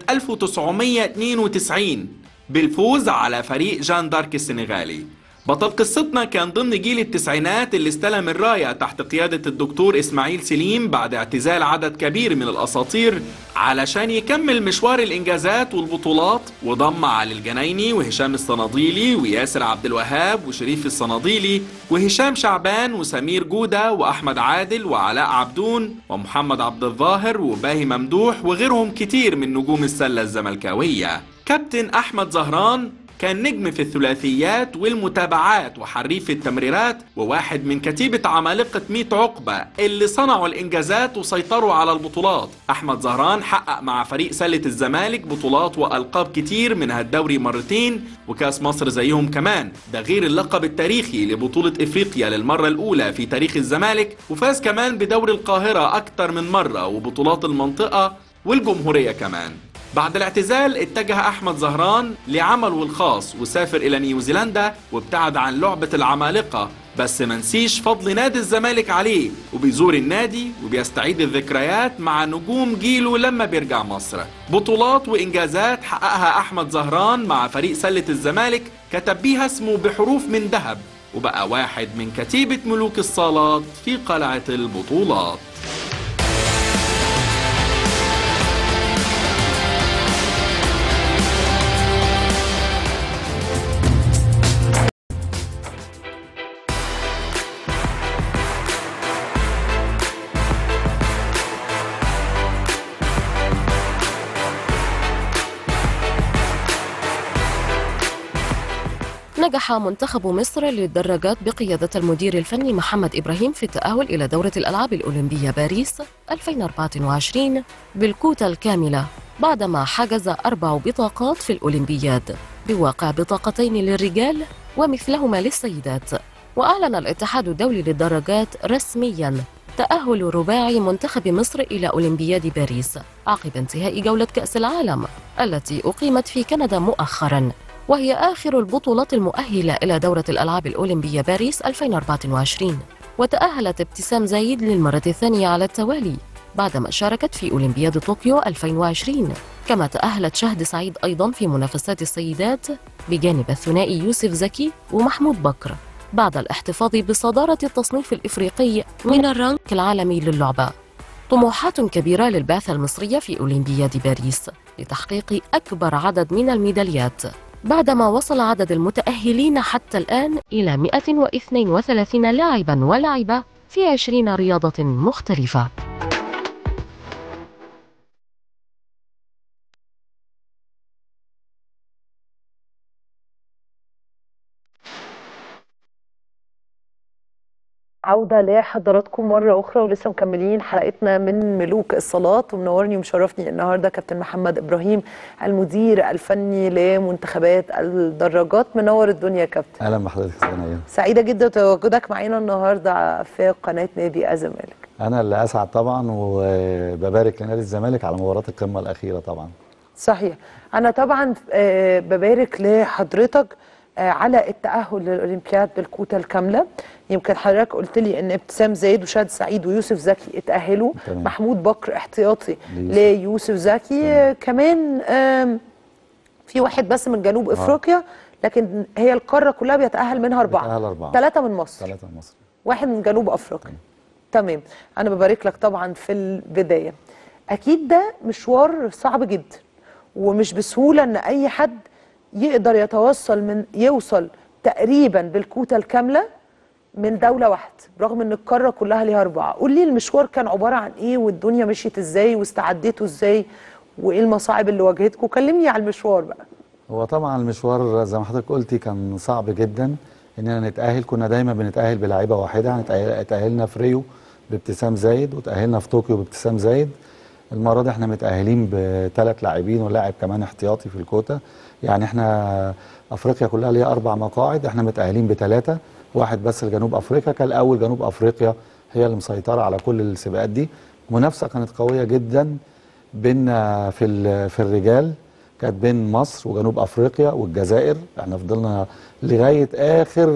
1992 بالفوز على فريق جان دارك السنغالي بطل قصتنا كان ضمن جيل التسعينات اللي استلم الراية تحت قيادة الدكتور إسماعيل سليم بعد اعتزال عدد كبير من الأساطير علشان يكمل مشوار الإنجازات والبطولات وضم علي الجنايني وهشام الصناديلي وياسر عبد الوهاب وشريف الصناديلي وهشام شعبان وسمير جودة وأحمد عادل وعلاء عبدون ومحمد عبد الظاهر وباهي ممدوح وغيرهم كتير من نجوم السلة الزملكاوية كابتن أحمد زهران كان نجم في الثلاثيات والمتابعات وحريف التمريرات وواحد من كتيبة عمالقة 100 عقبة اللي صنعوا الإنجازات وسيطروا على البطولات أحمد زهران حقق مع فريق سلة الزمالك بطولات وألقاب كتير منها الدوري مرتين وكاس مصر زيهم كمان ده غير اللقب التاريخي لبطولة إفريقيا للمرة الأولى في تاريخ الزمالك وفاز كمان بدوري القاهرة أكتر من مرة وبطولات المنطقة والجمهورية كمان بعد الاعتزال اتجه احمد زهران لعمله الخاص وسافر الى نيوزيلندا وابتعد عن لعبه العمالقه بس منسيش فضل نادي الزمالك عليه وبيزور النادي وبيستعيد الذكريات مع نجوم جيله لما بيرجع مصر بطولات وإنجازات حققها أحمد زهران مع فريق سلة الزمالك كتب بيها اسمه بحروف من ذهب وبقى واحد من كتيبة ملوك الصالات في قلعة البطولات نجح منتخب مصر للدراجات بقيادة المدير الفني محمد إبراهيم في التأهل إلى دورة الألعاب الأولمبية باريس 2024 بالكوتا الكاملة بعدما حجز أربع بطاقات في الأولمبياد بواقع بطاقتين للرجال ومثلهما للسيدات وأعلن الاتحاد الدولي للدراجات رسمياً تأهل رباعي منتخب مصر إلى أولمبياد باريس عقب انتهاء جولة كأس العالم التي أقيمت في كندا مؤخراً وهي آخر البطولات المؤهلة إلى دورة الألعاب الأولمبية باريس 2024 وتأهلت ابتسام زايد للمرة الثانية على التوالي بعدما شاركت في أولمبياد طوكيو 2020 كما تأهلت شهد سعيد أيضا في منافسات السيدات بجانب الثنائي يوسف زكي ومحمود بكر بعد الاحتفاظ بصدارة التصنيف الإفريقي من الرانك العالمي للعبة طموحات كبيرة للبعثة المصرية في أولمبياد باريس لتحقيق أكبر عدد من الميداليات بعدما وصل عدد المتأهلين حتى الآن إلى 132 لاعبا ولاعبة في 20 رياضة مختلفة عودة لحضراتكم مرة أخرى ولسه مكملين حلقتنا من ملوك الصالات ومنورني ومشرفني النهاردة كابتن محمد إبراهيم المدير الفني لمنتخبات الدراجات منور الدنيا يا كابتن اهلا بحضرتك يا استاذ نيان سعيدة جدا بتواجدك معانا النهاردة في قناة نادي الزمالك انا اللي اسعد طبعا وببارك لنادي الزمالك على مباراه القمه الاخيره طبعا صحيح أنا طبعا آه، ببارك لحضرتك آه، على التأهل للأولمبياد بالكوتا الكاملة يمكن حضرتك قلت لي إن ابتسام زايد وشاد سعيد ويوسف زكي اتأهلوا تمام. محمود بكر احتياطي ليوسف. ليوسف زكي آه، كمان آم، في واحد بس من جنوب افريقيا لكن هي القاره كلها بيتاهل منها اربعه بيتأهل أربعة. ثلاثه من مصر ثلاثه مصر واحد من جنوب افريقيا تمام انا ببارك لك طبعا في البدايه اكيد ده مشوار صعب جدا ومش بسهوله ان اي حد يقدر يتوصل من يوصل تقريبا بالكوتا الكامله من دوله واحده رغم ان القاره كلها ليها اربعه قول لي المشوار كان عباره عن ايه والدنيا مشيت ازاي واستعديتوا ازاي وايه المصاعب اللي واجهتكم كلمني على المشوار بقى هو طبعا المشوار زي ما حضرتك قلتي كان صعب جدا اننا نتاهل كنا دايما بنتاهل بلعيبه واحده هنتأهل- اتاهلنا في ريو بابتسام زايد وتاهلنا في طوكيو بابتسام زايد المره دي احنا متاهلين بثلاث لاعبين ولاعب كمان احتياطي في الكوتا يعني احنا افريقيا كلها ليها اربع مقاعد احنا متاهلين بثلاثه واحد بس لجنوب افريقيا كان الاول جنوب افريقيا هي اللي مسيطره على كل السباقات دي منافسه كانت قويه جدا بيننا في ال- في الرجال كانت بين مصر وجنوب افريقيا والجزائر احنا فضلنا لغايه اخر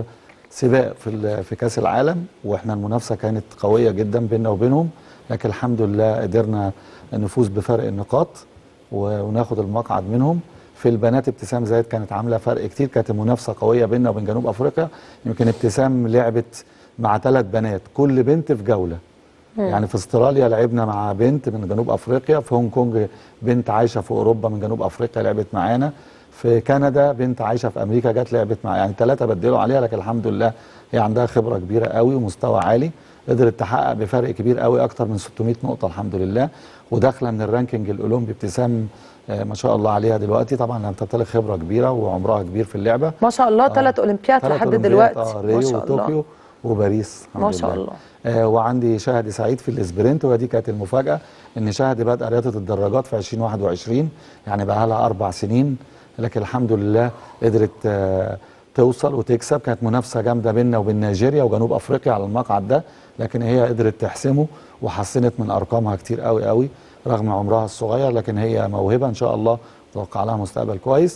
سباق في ال- في كاس العالم واحنا المنافسه كانت قويه جدا بيننا وبينهم لكن الحمد لله قدرنا نفوز بفرق النقاط و- وناخد المقعد منهم في البنات ابتسام زايد كانت عامله فرق كتير كانت المنافسه قويه بيننا وبين جنوب افريقيا يمكن ابتسام لعبت مع ثلاث بنات كل بنت في جوله يعني في استراليا لعبنا مع بنت من جنوب افريقيا في هونج كونج بنت عايشه في اوروبا من جنوب افريقيا لعبت معانا في كندا بنت عايشه في امريكا جت لعبت معانا يعني ثلاثه بدلوا عليها لكن الحمد لله هي عندها خبره كبيره قوي ومستوى عالي قدرت تحقق بفرق كبير قوي اكتر من 600 نقطه الحمد لله وداخله من الرانكينج الاولمبي ابتسام آه، ما شاء الله عليها دلوقتي طبعا لما بتمتلك خبره كبيره وعمرها كبير في اللعبه ما شاء الله ثلاث اولمبياد ثلاث لحد أولمبياد، دلوقتي اه ما ريو شاء الله وطوكيو وباريس الحمد ما شاء لله. الله. آه وعندي شهد سعيد في الاسبرنت ودي كانت المفاجاه ان شهد بدأ رياضه الدراجات في 2021 يعني بقى لها اربع سنين لكن الحمد لله قدرت آه توصل وتكسب كانت منافسه جامده بيننا وبين نيجيريا وجنوب افريقيا على المقعد ده لكن هي قدرت تحسمه وحسنت من ارقامها كتير قوي قوي رغم عمرها الصغير لكن هي موهبه ان شاء الله اتوقع لها مستقبل كويس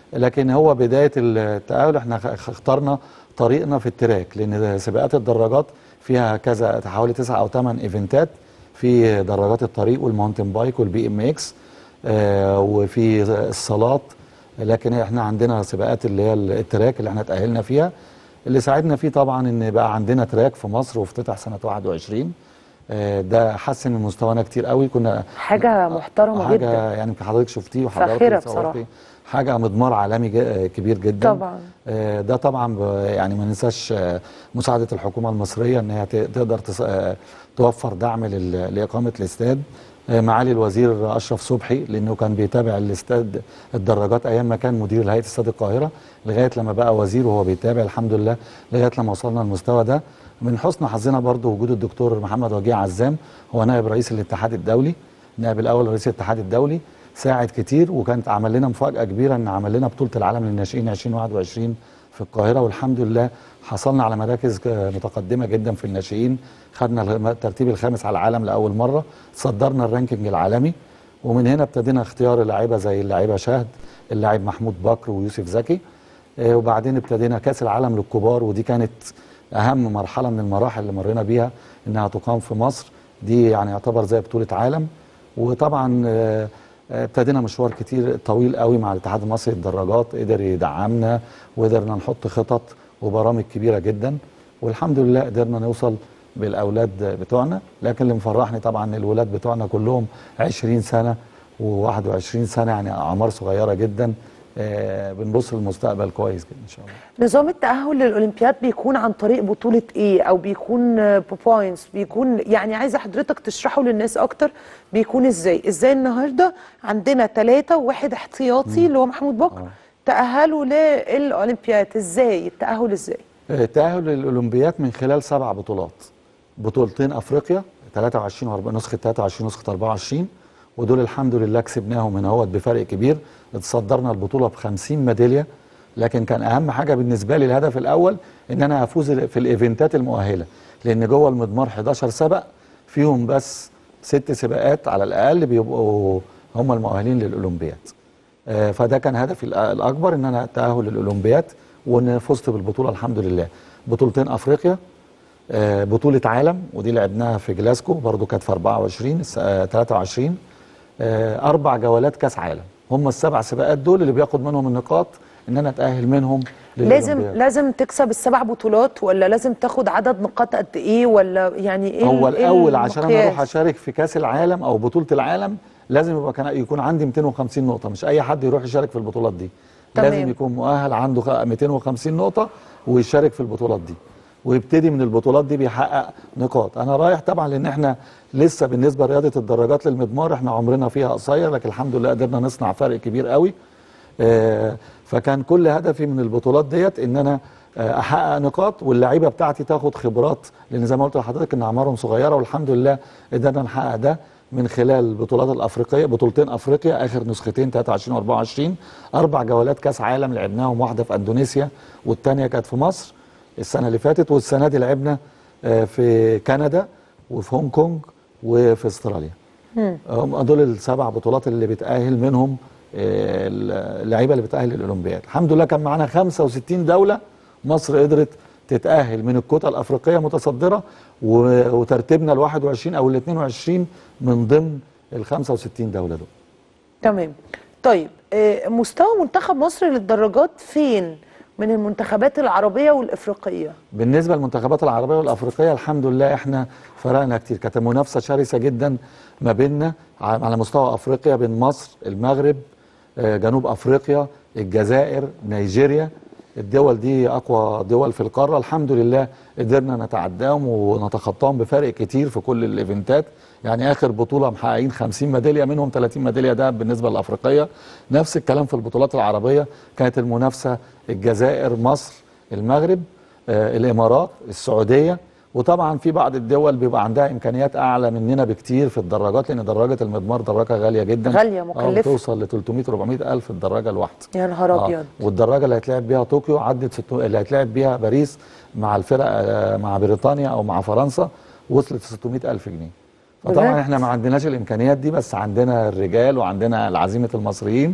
لكن هو بدايه التاهل احنا خ- اخترنا طريقنا في التراك لان سباقات الدراجات فيها كذا حوالي تسعة او ثمان ايفنتات في دراجات الطريق والماونتن بايك والبي ام اكس آه، وفي الصالات لكن احنا عندنا سباقات اللي هي التراك اللي احنا تاهلنا فيها اللي ساعدنا فيه طبعا ان بقى عندنا تراك في مصر وافتتح سنه 21 آه، ده حسن من مستوانا كتير قوي كنا حاجه محترمه حاجه جدا يعني يمكن حضرتك شفتيه وحضرتك فاخرة صورتيه. بصراحة. حاجه مضمار عالمي جا- كبير جدا طبعا آه، ده طبعا ب- يعني ما ننساش آه، مساعده الحكومه المصريه ان هي ت- تقدر تص- آه، توفر دعم لل- لاقامه الاستاد آه، معالي الوزير اشرف صبحي لانه كان بيتابع الاستاد الدراجات ايام ما كان مدير هيئه استاد القاهره لغايه لما بقى وزير وهو بيتابع الحمد لله لغايه لما وصلنا للمستوى ده من حسن حظنا برضو وجود الدكتور محمد وجيه عزام هو نائب رئيس الاتحاد الدولي نائب الاول رئيس الاتحاد الدولي ساعد كتير وكانت عمل لنا مفاجاه كبيره ان عمل لنا بطوله العالم للناشئين 2021 في القاهره والحمد لله حصلنا على مراكز ك- متقدمه جدا في الناشئين خدنا الغ- الترتيب الخامس على العالم لاول مره صدرنا الرانكينج العالمي ومن هنا ابتدينا اختيار اللعيبه زي اللعيبه شهد اللاعب محمود بكر ويوسف زكي آه، وبعدين ابتدينا كاس العالم للكبار ودي كانت اهم مرحله من المراحل اللي مرينا بيها انها تقام في مصر دي يعني يعتبر زي بطوله عالم وطبعا آه، آه، ابتدينا مشوار كتير طويل قوي مع الاتحاد المصري للدراجات قدر يدعمنا وقدرنا نحط خطط وبرامج كبيره جدا والحمد لله قدرنا نوصل بالاولاد بتوعنا لكن اللي مفرحني طبعا الولاد بتوعنا كلهم 20 سنه و21 سنه يعني اعمار صغيره جدا آه، بنبص للمستقبل كويس جدا ان شاء الله نظام التأهل للأولمبياد بيكون عن طريق بطولة إيه أو بيكون بوينتس بيكون يعني عايزة حضرتك تشرحه للناس أكتر بيكون إزاي إزاي النهاردة عندنا ثلاثة وواحد احتياطي اللي هو محمود بكر آه. تأهلوا للأولمبياد إزاي التأهل إزاي التأهل للأولمبياد من خلال سبع بطولات بطولتين أفريقيا 23 و نسخة 23 نسخة 24 ودول الحمد لله كسبناهم هنا اهوت بفرق كبير اتصدرنا البطولة ب 50 ميدالية لكن كان أهم حاجة بالنسبة لي الهدف الأول إن أنا أفوز في الإيفنتات المؤهلة لأن جوه المضمار 11 سبق فيهم بس ست سباقات على الأقل بيبقوا هم المؤهلين للأولمبياد آه، فده كان هدفي الأ- الاكبر ان انا اتاهل للاولمبياد وان فزت بالبطوله الحمد لله بطولتين افريقيا آه، بطوله عالم ودي لعبناها في جلاسكو برضو كانت في 24 الس- آه، 23 آه، اربع جولات كاس عالم هم السبع سباقات دول اللي بياخد منهم النقاط ان انا اتاهل منهم لازم للأولمبياد. لازم تكسب السبع بطولات ولا لازم تاخد عدد نقاط قد إيه ولا يعني إيه هو ال- إيه الاول عشان انا اروح المقياس؟ اشارك في كاس العالم او بطوله العالم لازم يبقى كان يكون عندي 250 نقطه مش اي حد يروح يشارك في البطولات دي تمام. لازم يكون مؤهل عنده خ- 250 نقطه ويشارك في البطولات دي ويبتدي من البطولات دي بيحقق نقاط انا رايح طبعا لان احنا لسه بالنسبه لرياضه الدراجات للمضمار احنا عمرنا فيها قصير لكن الحمد لله قدرنا نصنع فرق كبير قوي آه، فكان كل هدفي من البطولات ديت ان انا آه، احقق نقاط واللعيبه بتاعتي تاخد خبرات لان زي ما قلت لحضرتك ان اعمارهم صغيره والحمد لله قدرنا نحقق ده من خلال البطولات الافريقيه بطولتين افريقيا اخر نسختين 23 24 اربع جولات كاس عالم لعبناهم واحده في اندونيسيا والثانيه كانت في مصر السنه اللي فاتت والسنه دي لعبنا آه، في كندا وفي هونج كونج وفي استراليا هم دول السبع بطولات اللي بتأهل منهم آه، اللعيبه اللي بتأهل للأولمبياد الحمد لله كان معانا 65 دولة مصر قدرت تتأهل من الكوتا الأفريقية متصدرة و- وترتيبنا ال 21 أو ال 22 من ضمن ال 65 دولة دول تمام طيب آه، مستوى منتخب مصر للدراجات فين من المنتخبات العربية والإفريقية بالنسبه للمنتخبات العربيه والافريقيه الحمد لله احنا فرقنا كتير كانت منافسه شرسه جدا ما بيننا ع- على مستوى افريقيا بين مصر المغرب آه، جنوب افريقيا الجزائر نيجيريا الدول دي اقوى دول في القاره الحمد لله قدرنا نتعداهم ونتخطاهم بفرق كتير في كل الايفنتات يعني اخر بطوله محققين 50 ميداليه منهم 30 ميداليه ده بالنسبه للافريقيه نفس الكلام في البطولات العربيه كانت المنافسه الجزائر مصر المغرب آه، الامارات السعوديه وطبعا في بعض الدول بيبقى عندها امكانيات اعلى مننا بكتير في الدراجات لان دراجه المضمار دراجه غاليه جدا غالية، آه، مكلفة. بتوصل ل 300 400 الف الدراجه الواحده يا نهار أبيض والدراجه اللي هيتلعب بيها طوكيو عدت ستو... اللي هيتلعب بيها باريس مع الفرق آه، مع بريطانيا او مع فرنسا وصلت 600 الف جنيه بجد؟ فطبعا احنا ما عندناش الامكانيات دي بس عندنا الرجال وعندنا العزيمه المصريين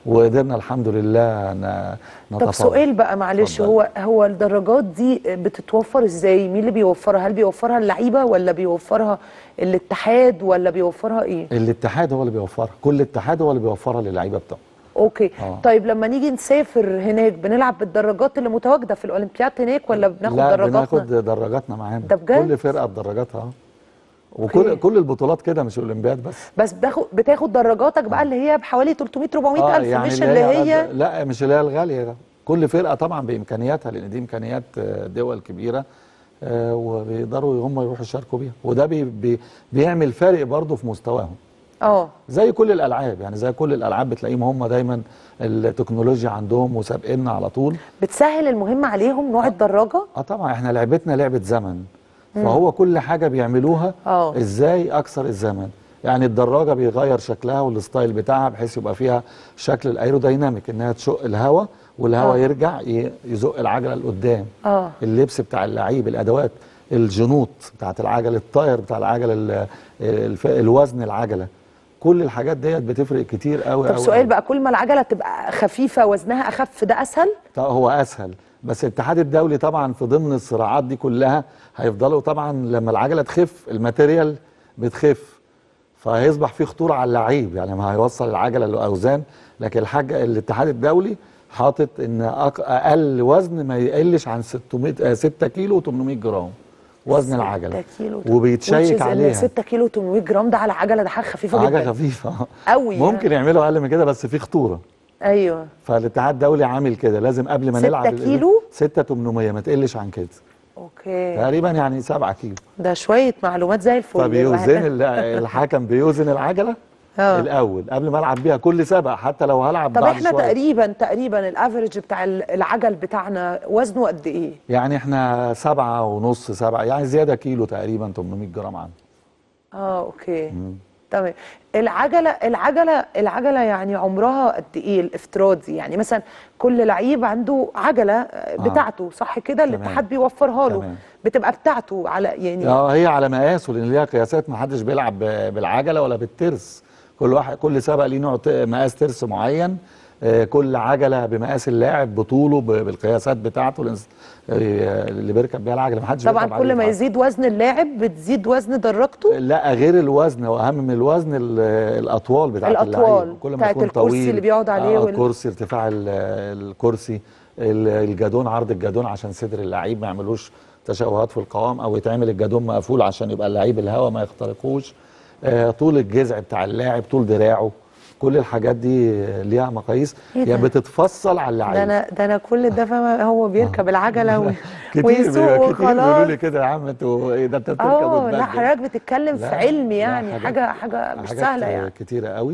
وقدرنا الحمد لله ن- طب نتفوق سؤال بقى معلش اتفضل. هو هو الدراجات دي بتتوفر ازاي مين اللي بيوفرها هل بيوفرها اللعيبه ولا بيوفرها الاتحاد ولا بيوفرها ايه الاتحاد هو اللي بيوفرها كل اتحاد هو اللي بيوفرها للعيبه بتاعه اوكي آه. طيب لما نيجي نسافر هناك بنلعب بالدراجات اللي متواجده في الاولمبياد هناك ولا بناخد لا دراجاتنا بناخد دراجاتنا معانا ده بجد؟ كل فرقه بدراجاتها آه. وكل أوكي. كل البطولات كده مش الاولمبياد بس بس بتاخد بتاخد دراجاتك بقى اللي هي بحوالي 300 400 الف مش اللي هي قد- لا مش اللي هي الغاليه كل فرقه طبعا بامكانياتها لان دي امكانيات آه، دول كبيره آه، وبيقدروا هم يروحوا يشاركوا بيها وده بي بي بيعمل فارق برضه في مستواهم اه زي كل الالعاب يعني زي كل الالعاب بتلاقيهم هم دايما التكنولوجيا عندهم وسابقنا على طول بتسهل المهمه عليهم نوع الدراجه اه طبعا احنا لعبتنا لعبه زمن فهو كل حاجه بيعملوها اه. ازاي اكثر الزمن يعني الدراجه بيغير شكلها والستايل بتاعها بحيث يبقى فيها شكل الايرودايناميك انها تشق الهواء والهواء اه. يرجع ي- يزق العجله لقدام اه اللبس بتاع اللعيب الادوات الجنوط بتاعت العجل الطاير بتاع العجله ال- الف- الوزن العجله كل الحاجات ديت بتفرق كتير قوي طب قوي سؤال قوي. بقى كل ما العجله تبقى خفيفه وزنها اخف ده اسهل طب هو اسهل بس الاتحاد الدولي طبعا في ضمن الصراعات دي كلها هيفضلوا طبعا لما العجله تخف الماتيريال بتخف فهيصبح في خطوره على اللعيب يعني ما هيوصل العجله للاوزان لكن الحاجه الاتحاد الدولي حاطط ان أق- اقل وزن ما يقلش عن 600 آه، 6 كيلو و800 جرام وزن العجله 6 كيلو وبيتشيك which is إن عليها 6 كيلو 800 جرام ده على عجله ده حاجه خفيفه حاجه جدا خفيفه قوي ممكن يعملوا اقل من كده بس في خطوره ايوه فالاتحاد الدولي عامل كده لازم قبل ما 6 نلعب كيلو؟ 6 800 ما تقلش عن كده اوكي تقريبا يعني 7 كيلو ده شويه معلومات زي الفل فبيوزن ال- الحكم بيوزن العجله آه. الاول قبل ما العب بيها كل سبق حتى لو هلعب طب بعد احنا شويه تقريبا تقريبا الافرج بتاع ال- العجل بتاعنا وزنه قد ايه؟ يعني احنا سبعة ونص سبعة يعني زيادة كيلو تقريبا 800 جرام عنه اه اوكي تمام العجله العجله العجله يعني عمرها قد ايه الافتراضي يعني مثلا كل لعيب عنده عجله آه، بتاعته صح كده تمام. الاتحاد بيوفرها له تمام. بتبقى بتاعته على يعني اه هي على مقاسه لان ليها قياسات ما حدش بيلعب ب- بالعجله ولا بالترس كل واحد كل سبق ليه نوع ت- مقاس ترس معين آه، كل عجله بمقاس اللاعب بطوله ب- بالقياسات بتاعته الإنس- آه، اللي بيركب بيها العجله ما حدش طبعا بيركب كل عجلة ما عجلة. يزيد وزن اللاعب بتزيد وزن دراجته لا غير الوزن واهم من الوزن ال- الاطوال بتاعت الأطوال اللعيب كل ما بتاعت يكون الكرسي طويل اللي بيقعد عليه آه وال- الكرسي ارتفاع ال- الكرسي ال- الجادون عرض الجادون عشان صدر اللعيب ما يعملوش تشوهات في القوام او يتعمل الجادون مقفول عشان يبقى اللعيب الهواء ما يخترقوش آه طول الجذع بتاع اللاعب طول دراعه كل الحاجات دي ليها مقاييس إيه ده؟ يعني بتتفصل على اللعيب ده انا ده انا كل ده فاهمه هو بيركب العجله و... كتير ويسوق كتير بيقولوا وخلاص لي كده يا عم انتوا ايه ده انت بتركب اه لا وتبدل. حضرتك بتتكلم في لا، علم لا، يعني حاجات- حاجه حاجه مش حاجات سهله يعني كتيرة قوي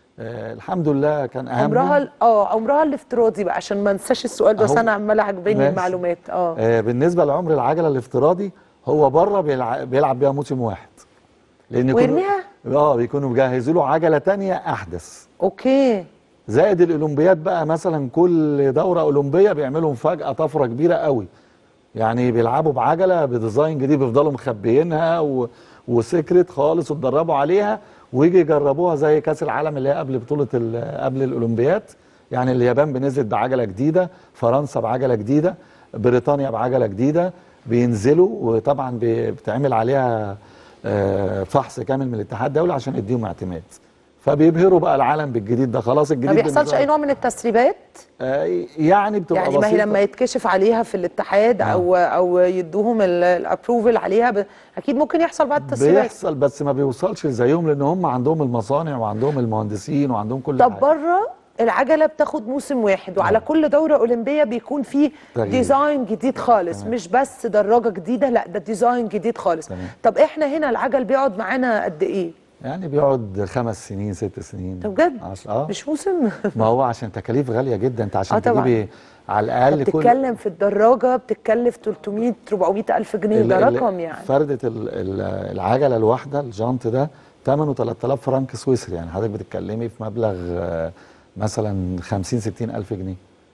آه الحمد لله كان اهم عمرها ال- اه عمرها الافتراضي بقى عشان ما انساش السؤال بس أهو. انا عماله عجباني ماشي. المعلومات اه آه بالنسبه لعمر العجله الافتراضي هو بره بيلعب, بيلعب بيها موسم واحد لان يكونوا- ويرميها؟ اه بيكونوا مجهزوا له عجله تانية احدث اوكي زائد الاولمبياد بقى مثلا كل دوره اولمبيه بيعملوا مفاجاه طفره كبيره قوي يعني بيلعبوا بعجله بديزاين جديد بيفضلوا مخبيينها و... وسكرت خالص واتدربوا عليها ويجي يجربوها زي كاس العالم اللي هي قبل بطوله ال... قبل الاولمبياد يعني اليابان بنزلت بعجله جديده فرنسا بعجله جديده بريطانيا بعجله جديده بينزلوا وطبعا بي- بتعمل عليها آه، فحص كامل من الاتحاد الدولي عشان يديهم اعتماد فبيبهروا بقى العالم بالجديد ده خلاص الجديد ما بيحصلش بالنسبة اي نوع من التسريبات آه، يعني بتبقى يعني ما هي بسيطة. لما يتكشف عليها في الاتحاد او او يدوهم الابروفل عليها ب... اكيد ممكن يحصل بعد التسريبات بيحصل بس ما بيوصلش زيهم لان هم عندهم المصانع وعندهم المهندسين وعندهم كل طب حاجه بره العجله بتاخد موسم واحد وعلى كل دوره اولمبيه بيكون فيه تغيير. ديزاين جديد خالص تمام. مش بس دراجه جديده لا ده ديزاين جديد خالص تمام. طب احنا هنا العجل بيقعد معانا قد ايه يعني بيقعد خمس سنين ست سنين ده بجد عش... اه مش موسم ما هو عشان تكاليف غاليه جدا انت عشان آه طبعاً. تجيبي على الاقل كل بتتكلم في الدراجه بتتكلف 300 400 الف جنيه ال- ده ال- رقم يعني فردة ال- ال- العجلة الواحدة الجانت ده ثمنه 3000 فرنك سويسري يعني حضرتك بتتكلمي في مبلغ آه، مثلا 50 60 ألف جنيه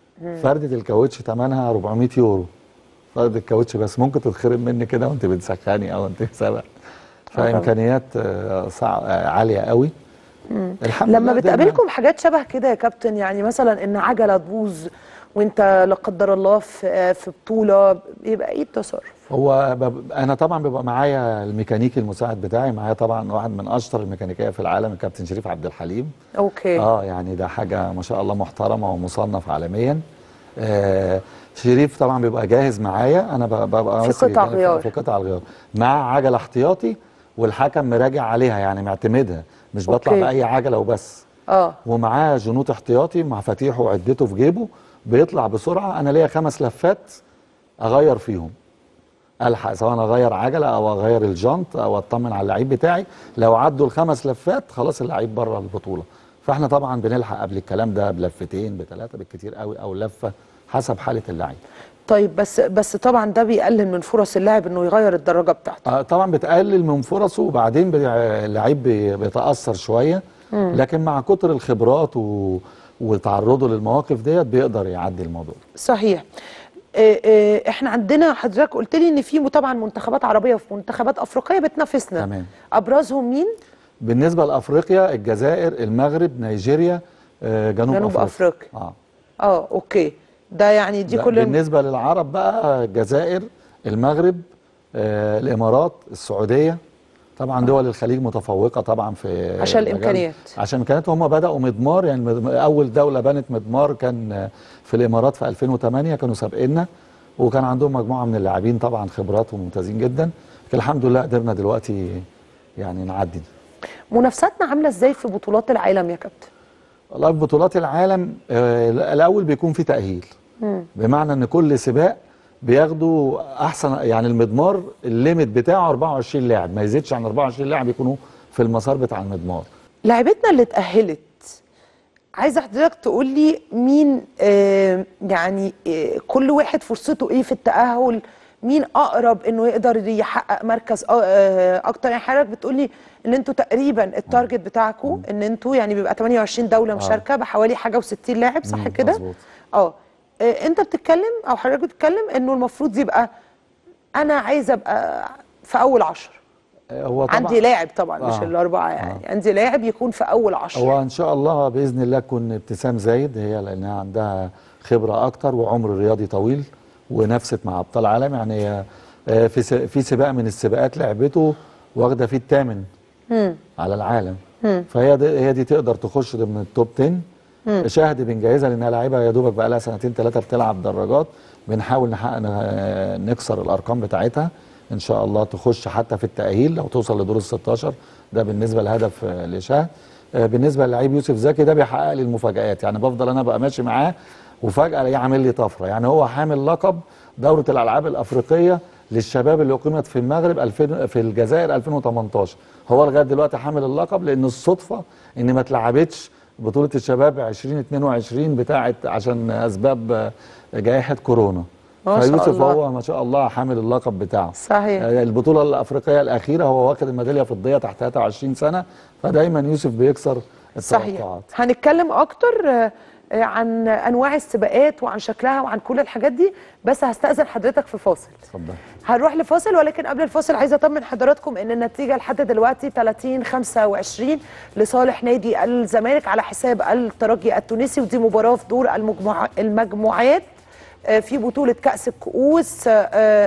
فردة الكاوتش ثمنها 400 يورو فردة الكاوتش بس ممكن تتخرب مني كده وانت بتسخني او انت سابق فامكانيات آه، صع- آه، عاليه قوي الحمد لما لله دايماً. بتقابلكم حاجات شبه كده يا كابتن يعني مثلا ان عجله تبوظ وانت لا قدر الله في في بطوله بيبقى ايه التصرف؟ هو بب... انا طبعا بيبقى معايا الميكانيكي المساعد بتاعي معايا طبعا واحد من اشطر الميكانيكيه في العالم الكابتن شريف عبد الحليم اوكي اه يعني ده حاجه ما شاء الله محترمه ومصنف عالميا آه شريف طبعا بيبقى جاهز معايا انا ب- ببقى في ماسك قطع الجانب- غيار. في قطع الغيار مع عجله احتياطي والحكم مراجع عليها يعني معتمدها مش بطلع أوكي. باي عجله وبس اه ومعاه جنوط احتياطي مع مفاتيحه وعدته في جيبه بيطلع بسرعه انا ليا خمس لفات اغير فيهم الحق سواء اغير عجله او اغير الجنط او اطمن على اللعيب بتاعي لو عدوا الخمس لفات خلاص اللعيب بره البطوله فاحنا طبعا بنلحق قبل الكلام ده بلفتين بثلاثه بالكتير قوي او لفه حسب حاله اللعيب طيب بس بس طبعا ده بيقلل من فرص اللاعب انه يغير الدراجه بتاعته آه، طبعا بتقلل من فرصه وبعدين بي- اللعيب بي- بيتاثر شويه لكن مع كتر الخبرات و... وتعرضه للمواقف ديت بيقدر يعدي الموضوع صحيح آه، آه، احنا عندنا حضرتك قلت لي ان في طبعا منتخبات عربيه وفي منتخبات افريقيه بتنافسنا تمام. ابرزهم مين بالنسبه لافريقيا الجزائر المغرب نيجيريا آه، جنوب, جنوب أفريقيا. اه اه اوكي ده يعني دي لا، كل الم- بالنسبه للعرب بقى الجزائر المغرب آه، الامارات السعوديه طبعا دول الخليج متفوقه طبعا في عشان مجال- الإمكانيات. عشان الامكانيات هم بداوا مضمار يعني مض- اول دوله بنت مضمار كان آه، في الامارات في 2008 كانوا سابقنا وكان عندهم مجموعه من اللاعبين طبعا خبرات وممتازين جدا لكن الحمد لله قدرنا دلوقتي يعني نعدي منافساتنا عامله ازاي في بطولات العالم يا كابتن والله في بطولات العالم آه، الاول بيكون في تاهيل بمعنى ان كل سباق بياخدوا احسن يعني المضمار الليميت بتاعه 24 لاعب ما يزيدش عن 24 لاعب يكونوا في المسار بتاع المضمار لاعبتنا اللي اتأهلت عايزه حضرتك تقول لي مين آه يعني آه كل واحد فرصته ايه في التأهل مين اقرب انه يقدر يحقق مركز آه آه اكتر يعني حضرتك بتقول لي ان انتوا تقريبا التارجت بتاعكم ان انتوا يعني بيبقى 28 دوله مشاركه بحوالي حاجه و60 لاعب صح مم، كده مظبوط. اه آه، انت بتتكلم او حضرتك بتتكلم انه المفروض يبقى انا عايزه ابقى في اول عشر آه، هو طبعا عندي لاعب طبعا مش آه. الاربعه يعني عندي لاعب يكون في اول عشر هو ان شاء الله باذن الله تكون ابتسام زايد هي لانها عندها خبره اكتر وعمر رياضي طويل ونفست مع ابطال عالم يعني هي، آه، في س- في سباق من السباقات لعبته واخده فيه الثامن على العالم فهي دي هي دي تقدر تخش ضمن التوب 10 شاهد بنجهزها لانها لعيبه يا دوبك بقى لها سنتين ثلاثه بتلعب دراجات بنحاول نحقق ن- نكسر الارقام بتاعتها ان شاء الله تخش حتى في التاهيل لو توصل لدور ال 16 ده بالنسبه لهدف آه، لشاهد آه، بالنسبه للعيب يوسف زكي ده بيحقق لي المفاجآت يعني بفضل انا بقى ماشي معاه وفجاه الاقيه عامل لي طفره يعني هو حامل لقب دوره الالعاب الافريقيه للشباب اللي اقيمت في المغرب 2000 في الجزائر 2018 هو لغايه دلوقتي حامل اللقب لان الصدفه ان ما اتلعبتش بطوله الشباب 2022 بتاعه عشان اسباب آه، جائحه كورونا ما شاء فيوسف الله. هو ما شاء الله حامل اللقب بتاعه صحيح. آه، البطوله الافريقيه الاخيره هو واخد الميداليه فضيه تحت 23 سنه فدايما يوسف بيكسر صحيح التوقعات هنتكلم اكتر آه، آه، عن انواع السباقات وعن شكلها وعن كل الحاجات دي بس هستأذن حضرتك في فاصل اتفضل هنروح لفاصل ولكن قبل الفاصل عايزه اطمن حضراتكم ان النتيجه لحد دلوقتي 30 25 لصالح نادي الزمالك على حساب الترجي التونسي ودي مباراه في دور المجموع المجموعات آه، في بطولة كأس الكؤوس آه، آه،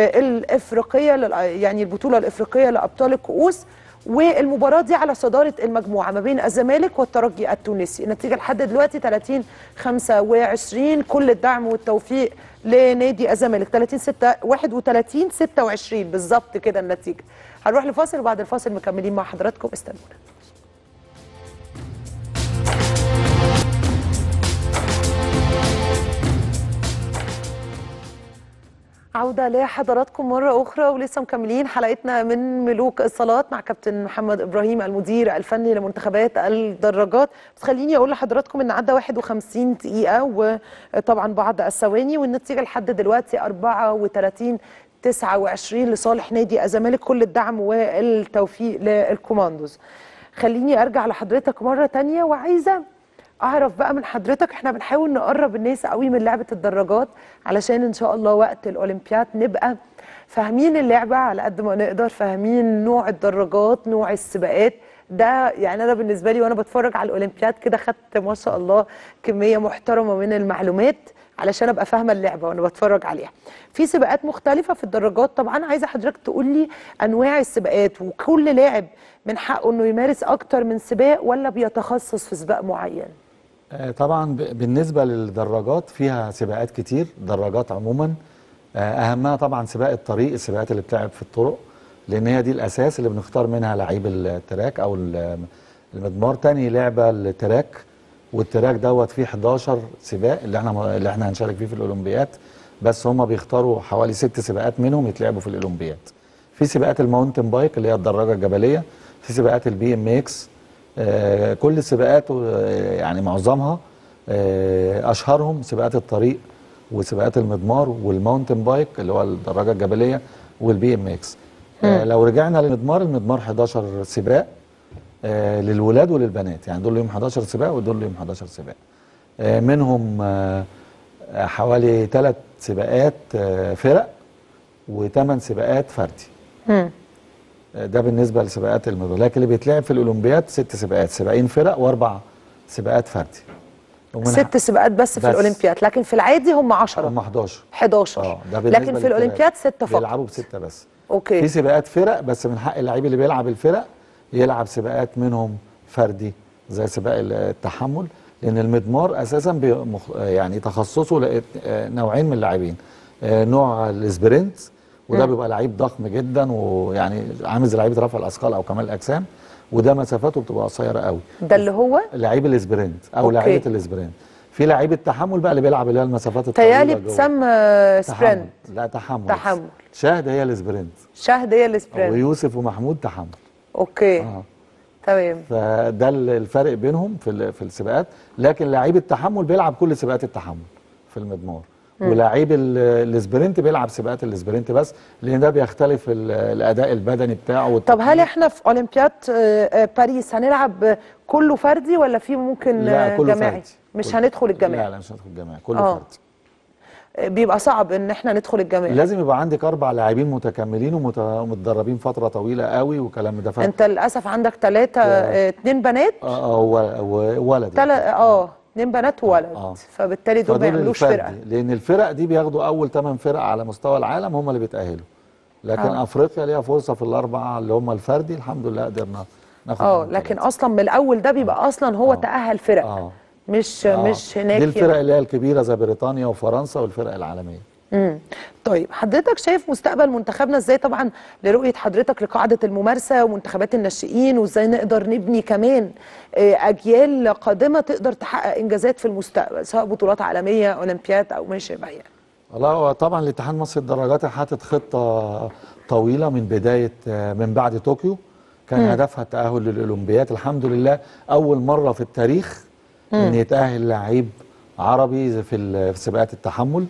الإفريقية لل- يعني البطولة الإفريقية لأبطال الكؤوس والمباراة دي على صدارة المجموعة ما بين الزمالك والترجي التونسي النتيجة لحد دلوقتي 30 25 كل الدعم والتوفيق لنادي الزمالك 30 6 31 26 بالظبط كده النتيجة هنروح لفاصل وبعد الفاصل مكملين مع حضراتكم استنونا عودة لحضراتكم مرة أخرى ولسه مكملين حلقتنا من ملوك الصالات مع كابتن محمد إبراهيم المدير الفني لمنتخبات الدراجات بس خليني أقول لحضراتكم إن عدى 51 دقيقة وطبعا بعض الثواني والنتيجة لحد دلوقتي 34 29 لصالح نادي الزمالك كل الدعم والتوفيق للكوماندوز خليني أرجع لحضرتك مرة تانية وعايزة اعرف بقى من حضرتك احنا بنحاول نقرب الناس قوي من لعبه الدراجات علشان ان شاء الله وقت الاولمبياد نبقى فاهمين اللعبه على قد ما نقدر فاهمين نوع الدراجات نوع السباقات ده يعني انا بالنسبه لي وانا بتفرج على الاولمبياد كده خدت ما شاء الله كميه محترمه من المعلومات علشان ابقى فاهمه اللعبه وانا بتفرج عليها في سباقات مختلفه في الدراجات طبعا عايزه حضرتك تقول لي انواع السباقات وكل لاعب من حقه انه يمارس اكتر من سباق ولا بيتخصص في سباق معين آه، طبعا ب- بالنسبه للدراجات فيها سباقات كتير دراجات عموما آه، اهمها طبعا سباق الطريق السباقات اللي بتلعب في الطرق لان هي دي الاساس اللي بنختار منها لعيب التراك او ال- المضمار تاني لعبه التراك والتراك دوت فيه 11 سباق اللي احنا اللي احنا هنشارك فيه في الاولمبياد بس هم بيختاروا حوالي ست سباقات منهم يتلعبوا في الاولمبياد في سباقات الماونتن بايك اللي هي الدراجه الجبليه في سباقات البي ام اكس آه، كل السباقات آه، يعني معظمها آه، اشهرهم سباقات الطريق وسباقات المضمار والماونتن بايك اللي هو الدراجه الجبليه والبي ام اكس آه، لو رجعنا للمضمار المضمار 11 سباق آه، للولاد وللبنات يعني دول ليهم 11 سباق ودول ليهم 11 سباق آه، منهم آه، آه، حوالي ثلاث سباقات آه، فرق وثمان سباقات فردي مم. ده بالنسبه لسباقات المضمار لكن اللي بيتلعب في الاولمبياد ست سباقات سباقين فرق واربع سباقات فردي ومن ست سباقات بس في بس. الاولمبياد لكن في العادي هم 10 هم 11 11 اه ده بالنسبه لكن في للفرق. الاولمبياد 6 فقط بيلعبوا بسته بس اوكي في سباقات فرق بس من حق اللعيب اللي بيلعب الفرق يلعب سباقات منهم فردي زي سباق التحمل لان المضمار اساسا بمخ... يعني تخصصه لقيت آه، نوعين من اللاعبين آه، نوع السبرنت وده بيبقى لعيب ضخم جدا ويعني عامل زي لعيبه رفع الاثقال او كمال الاجسام وده مسافاته بتبقى قصيره قوي ده اللي هو لعيب السبرنت او أوكي. لعيبه السبرنت في لعيب التحمل بقى اللي بيلعب اللي هي المسافات الطويله تيالي جوه. بتسمى تحمل. سبرنت لا تحمل تحمل. شاهد هي السبرنت شهد هي السبرنت ويوسف ومحمود تحمل اوكي اه تمام فده ال- الفرق بينهم في ال- في السباقات لكن لعيب التحمل بيلعب كل سباقات التحمل في المضمار ولعيب ال- السبرنت بيلعب سباقات السبرنت بس لان ده بيختلف ال- الاداء البدني بتاعه طب والتقنية. هل احنا في اولمبياد آه، آه، باريس هنلعب كله فردي ولا في ممكن لا آه، كله جماعي فردي. مش كله- هندخل لا الجماعي لا مش هندخل الجماعي كله آه. فردي آه، بيبقى صعب ان احنا ندخل الجماعي لازم يبقى عندك اربع لاعبين متكاملين ومت- ومتدربين فتره طويله قوي وكلام ده ف... انت للاسف عندك ثلاثة اتنين بنات اه آه، و- و- ولد تل... اه اتنين بنات وولد آه. فبالتالي دول ما فدول يعملوش الفردي، فرقة لان الفرق دي بياخدوا اول 8 فرق على مستوى العالم هم اللي بيتاهلوا لكن آه. آه. افريقيا ليها فرصه في الاربعه اللي هم الفردي الحمد لله قدرنا ناخد اه منهم لكن ثلاثة. اصلا من الاول ده بيبقى اصلا هو آه. تأهل فرق اه مش آه. مش هناك دي الفرق يعني. اللي هي الكبيره زي بريطانيا وفرنسا والفرق العالميه مم. طيب حضرتك شايف مستقبل منتخبنا ازاي طبعا لرؤيه حضرتك لقاعده الممارسه ومنتخبات الناشئين وازاي نقدر نبني كمان آه، اجيال قادمه تقدر تحقق انجازات في المستقبل سواء بطولات عالميه اولمبياد او ما شابه يعني والله هو طبعا الاتحاد المصري للدراجات حاطط خطه طويله من بدايه آه، من بعد طوكيو كان هدفها التاهل للاولمبياد الحمد لله اول مره في التاريخ ان يتاهل لعيب عربي في ال- في سباقات التحمل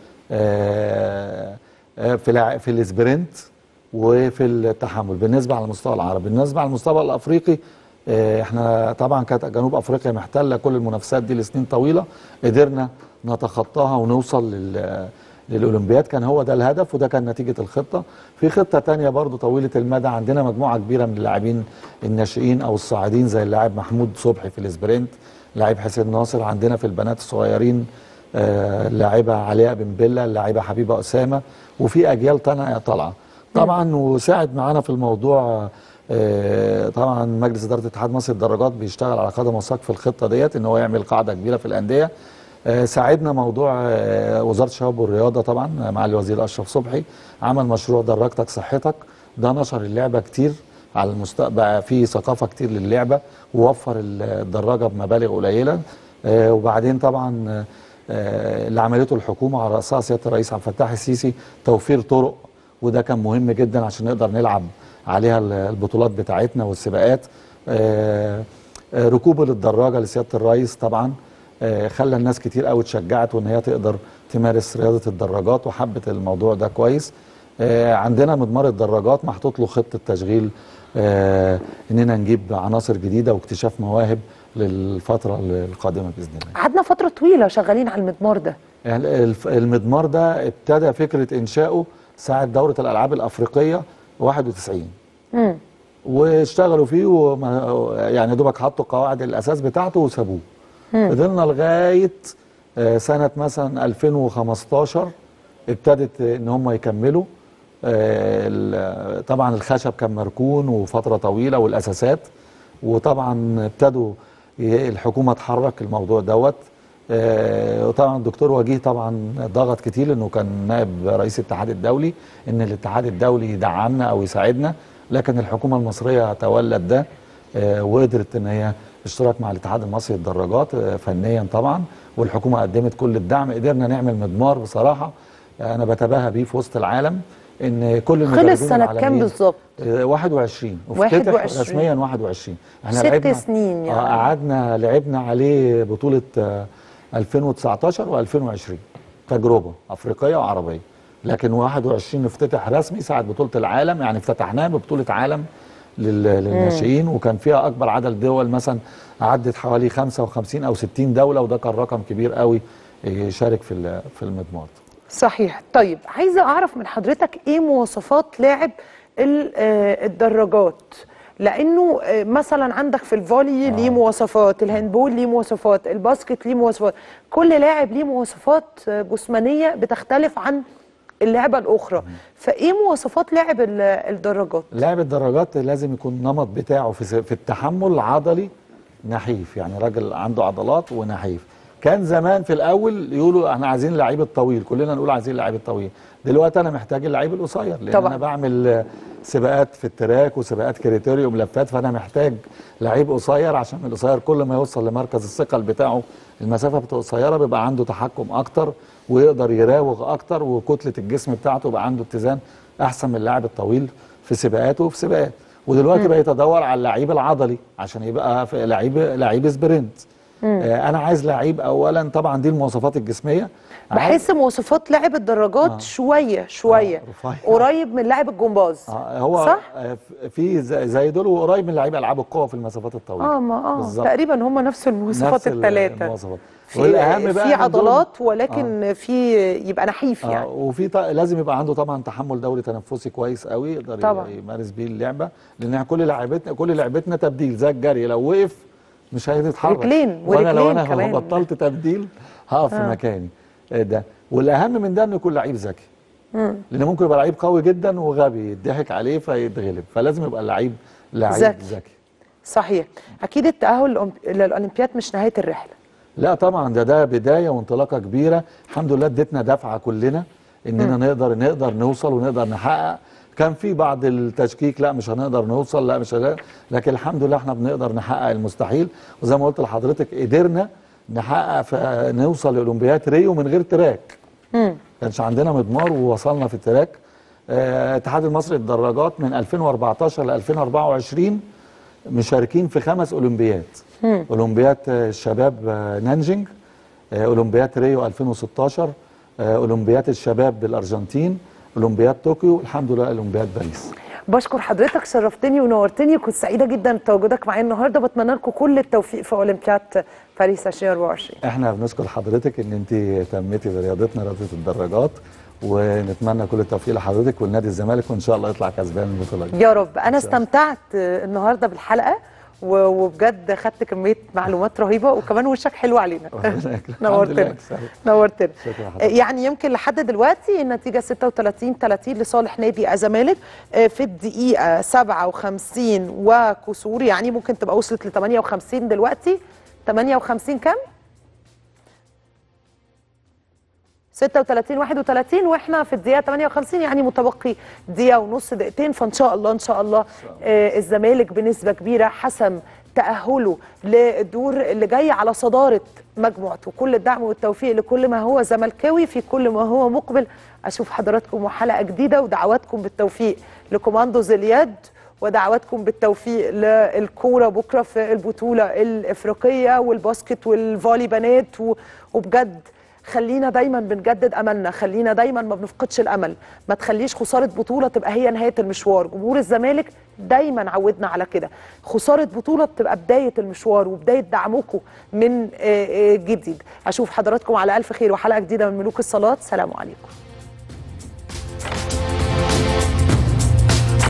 آه، آه، في الع- في السبرنت وفي التحمل بالنسبه على المستوى العربي بالنسبه على المستوى الافريقي آه، احنا طبعا كانت جنوب افريقيا محتله كل المنافسات دي لسنين طويله قدرنا نتخطاها ونوصل لل للاولمبياد كان هو ده الهدف وده كان نتيجه الخطه في خطه تانية برضو طويله المدى عندنا مجموعه كبيره من اللاعبين الناشئين او الصاعدين زي اللاعب محمود صبحي في السبرنت لاعب حسين ناصر عندنا في البنات الصغيرين آه، اللاعبه علياء بن بيلا اللاعبه حبيبه اسامه وفي اجيال تانية طالعه طبعا وساعد معانا في الموضوع آه، طبعا مجلس اداره اتحاد مصر للدراجات بيشتغل على قدم وساق في الخطه ديت ان هو يعمل قاعده كبيره في الانديه آه، ساعدنا موضوع آه، وزاره الشباب والرياضه طبعا مع الوزير اشرف صبحي عمل مشروع دراجتك صحتك ده نشر اللعبه كتير على المستقبل بقى في ثقافه كتير للعبه ووفر الدراجه بمبالغ قليله آه، وبعدين طبعا آه، آه، اللي عملته الحكومه على راسها سياده الرئيس عبد الفتاح السيسي توفير طرق وده كان مهم جدا عشان نقدر نلعب عليها ال- البطولات بتاعتنا والسباقات آه، آه، ركوب للدراجه لسياده الرئيس طبعا آه، خلى الناس كتير قوي اتشجعت وان هي تقدر تمارس رياضه الدراجات وحبت الموضوع ده كويس آه، عندنا مضمار الدراجات محطوط له خطه تشغيل آه، اننا نجيب عناصر جديده واكتشاف مواهب للفتره القادمه باذن الله قعدنا فتره طويله شغالين على المضمار ده يعني الف- المضمار ده ابتدى فكره انشائه ساعه دوره الالعاب الافريقيه 91 مم. واشتغلوا فيه وما يعني دوبك حطوا قواعد الاساس بتاعته وسابوه فضلنا لغايه آه، سنه مثلا 2015 ابتدت ان هم يكملوا آه، ال- طبعا الخشب كان مركون وفتره طويله والاساسات وطبعا ابتدوا ي- الحكومه تحرك الموضوع دوت آه، وطبعا الدكتور وجيه طبعا ضغط كتير انه كان نائب رئيس الاتحاد الدولي ان الاتحاد الدولي يدعمنا او يساعدنا لكن الحكومه المصريه تولت ده آه، وقدرت ان هي اشتراك مع الاتحاد المصري للدراجات آه، فنيا طبعا والحكومه قدمت كل الدعم قدرنا نعمل مضمار بصراحه آه، انا بتباهى بيه في وسط العالم ان كل المدربين خلص سنة كام العالميين- بالظبط؟ آه، 21 وافتتح 21. رسميا 21 ست سنين يعني. آه، قعدنا لعبنا عليه بطولة آه، 2019 و2020 تجربة أفريقية وعربية لكن 21 افتتح رسمي ساعة بطولة العالم يعني افتتحناه ببطولة عالم لل- للناشئين وكان فيها أكبر عدد دول مثلا عدت حوالي 55 أو 60 دولة وده كان رقم كبير قوي يشارك في ال- في المضمار صحيح طيب عايزه اعرف من حضرتك ايه مواصفات لاعب ال- آه، الدراجات لانه آه، مثلا عندك في الفولي ليه مواصفات الهاندبول ليه مواصفات الباسكت ليه مواصفات كل لاعب ليه مواصفات آه، جسمانيه بتختلف عن اللعبه الاخرى فايه مواصفات لاعب ال- الدراجات لاعب الدراجات لازم يكون النمط بتاعه في في التحمل عضلي نحيف يعني راجل عنده عضلات ونحيف كان زمان في الاول يقولوا احنا عايزين اللعيب الطويل كلنا نقول عايزين اللعيب الطويل دلوقتي انا محتاج اللعيب القصير لان طبعاً. انا بعمل آه، سباقات في التراك وسباقات كريتيريوم ملفات فانا محتاج لعيب قصير عشان القصير كل ما يوصل لمركز الثقل بتاعه المسافه بتبقى قصيره بيبقى عنده تحكم اكتر ويقدر يراوغ اكتر وكتله الجسم بتاعته بقى عنده اتزان احسن من اللاعب الطويل في سباقاته وفي سباقات ودلوقتي بقى يتدور على اللعيب العضلي عشان يبقى في لعيب لعيب سبرنت آه انا عايز لعيب اولا طبعا دي المواصفات الجسميه عايز- بحس مواصفات لاعب الدراجات آه. شويه شويه آه، رفيع. قريب من لاعب الجمباز آه هو صح؟ آه، في زي زي دول وقريب من لعيب العاب القوه في المسافات الطويله اه ما اه بالظبط. تقريبا هم نفس المواصفات نفس ال- الثلاثه المواصفات في والاهم بقى في من دول- عضلات ولكن في يبقى نحيف آه يعني وفي ط... لازم يبقى عنده طبعا تحمل دوري تنفسي كويس قوي يقدر طبعاً. يمارس بيه اللعبه لان إحنا كل لعبتنا كل لعبتنا تبديل زي الجري لو وقف مش هيتحرك رجلين، وانا لو ورجلين انا كمان. بطلت تبديل هقف في مكاني آه، ده والاهم من ده انه يكون لعيب ذكي لان ممكن يبقى لعيب قوي جدا وغبي يضحك عليه فيتغلب فلازم يبقى اللعيب لعيب ذكي. ذكي صحيح اكيد التاهل للأم- للاولمبياد مش نهايه الرحله لا طبعا ده ده بدايه وانطلاقه كبيره الحمد لله اديتنا دفعه كلنا اننا نقدر نقدر نوصل ونقدر نحقق كان في بعض التشكيك لا مش هنقدر نوصل لا مش هنقدر لكن الحمد لله احنا بنقدر نحقق المستحيل وزي ما قلت لحضرتك قدرنا نحقق في نوصل لاولمبياد ريو من غير تراك كانش عندنا مضمار ووصلنا في التراك آه، اتحاد المصري للدراجات من 2014 ل 2024 مشاركين في خمس اولمبياد اولمبياد آه، الشباب آه، نانجينج آه، اولمبياد ريو 2016 آه، اولمبياد الشباب بالارجنتين اولمبياد طوكيو الحمد لله اولمبياد باريس بشكر حضرتك شرفتني ونورتني كنت سعيده جدا بتواجدك معايا النهارده بتمنى لكم كل التوفيق في اولمبياد باريس 2024 احنا بنشكر حضرتك ان انت تميتي برياضتنا رياضه الدراجات ونتمنى كل التوفيق لحضرتك ولنادي الزمالك وان شاء الله يطلع كسبان البطوله دي يا رب انا استمتعت النهارده بالحلقه و- وبجد خدت كميه معلومات رهيبه وكمان وشك حلو علينا ربنا يكرمك. الحمد نورتنا لله. نورتنا شكرا لحضرتك. يعني يمكن لحد دلوقتي النتيجه 36 30 لصالح نادي الزمالك آه، في الدقيقه 57 وكسور يعني ممكن تبقى وصلت ل 58 دلوقتي 58 كام 36 31 واحنا في الدقيقه 58 يعني متبقي دقيقه ونص دقيقتين فان شاء الله ان شاء الله آه الزمالك بنسبه كبيره حسم تاهله للدور اللي جاي على صداره مجموعته كل الدعم والتوفيق لكل ما هو زملكاوي في كل ما هو مقبل اشوف حضراتكم وحلقه جديده ودعواتكم بالتوفيق لكوماندوز اليد ودعواتكم بالتوفيق للكوره بكره في البطوله الافريقيه والباسكت والفولي بنات و- وبجد خلينا دايما بنجدد املنا خلينا دايما ما بنفقدش الامل ما تخليش خساره بطوله تبقى هي نهايه المشوار جمهور الزمالك دايما عودنا على كده خساره بطوله بتبقى بدايه المشوار وبدايه دعمكم من آه، آه، جديد اشوف حضراتكم على الف خير وحلقه جديده من ملوك الصلاه سلام عليكم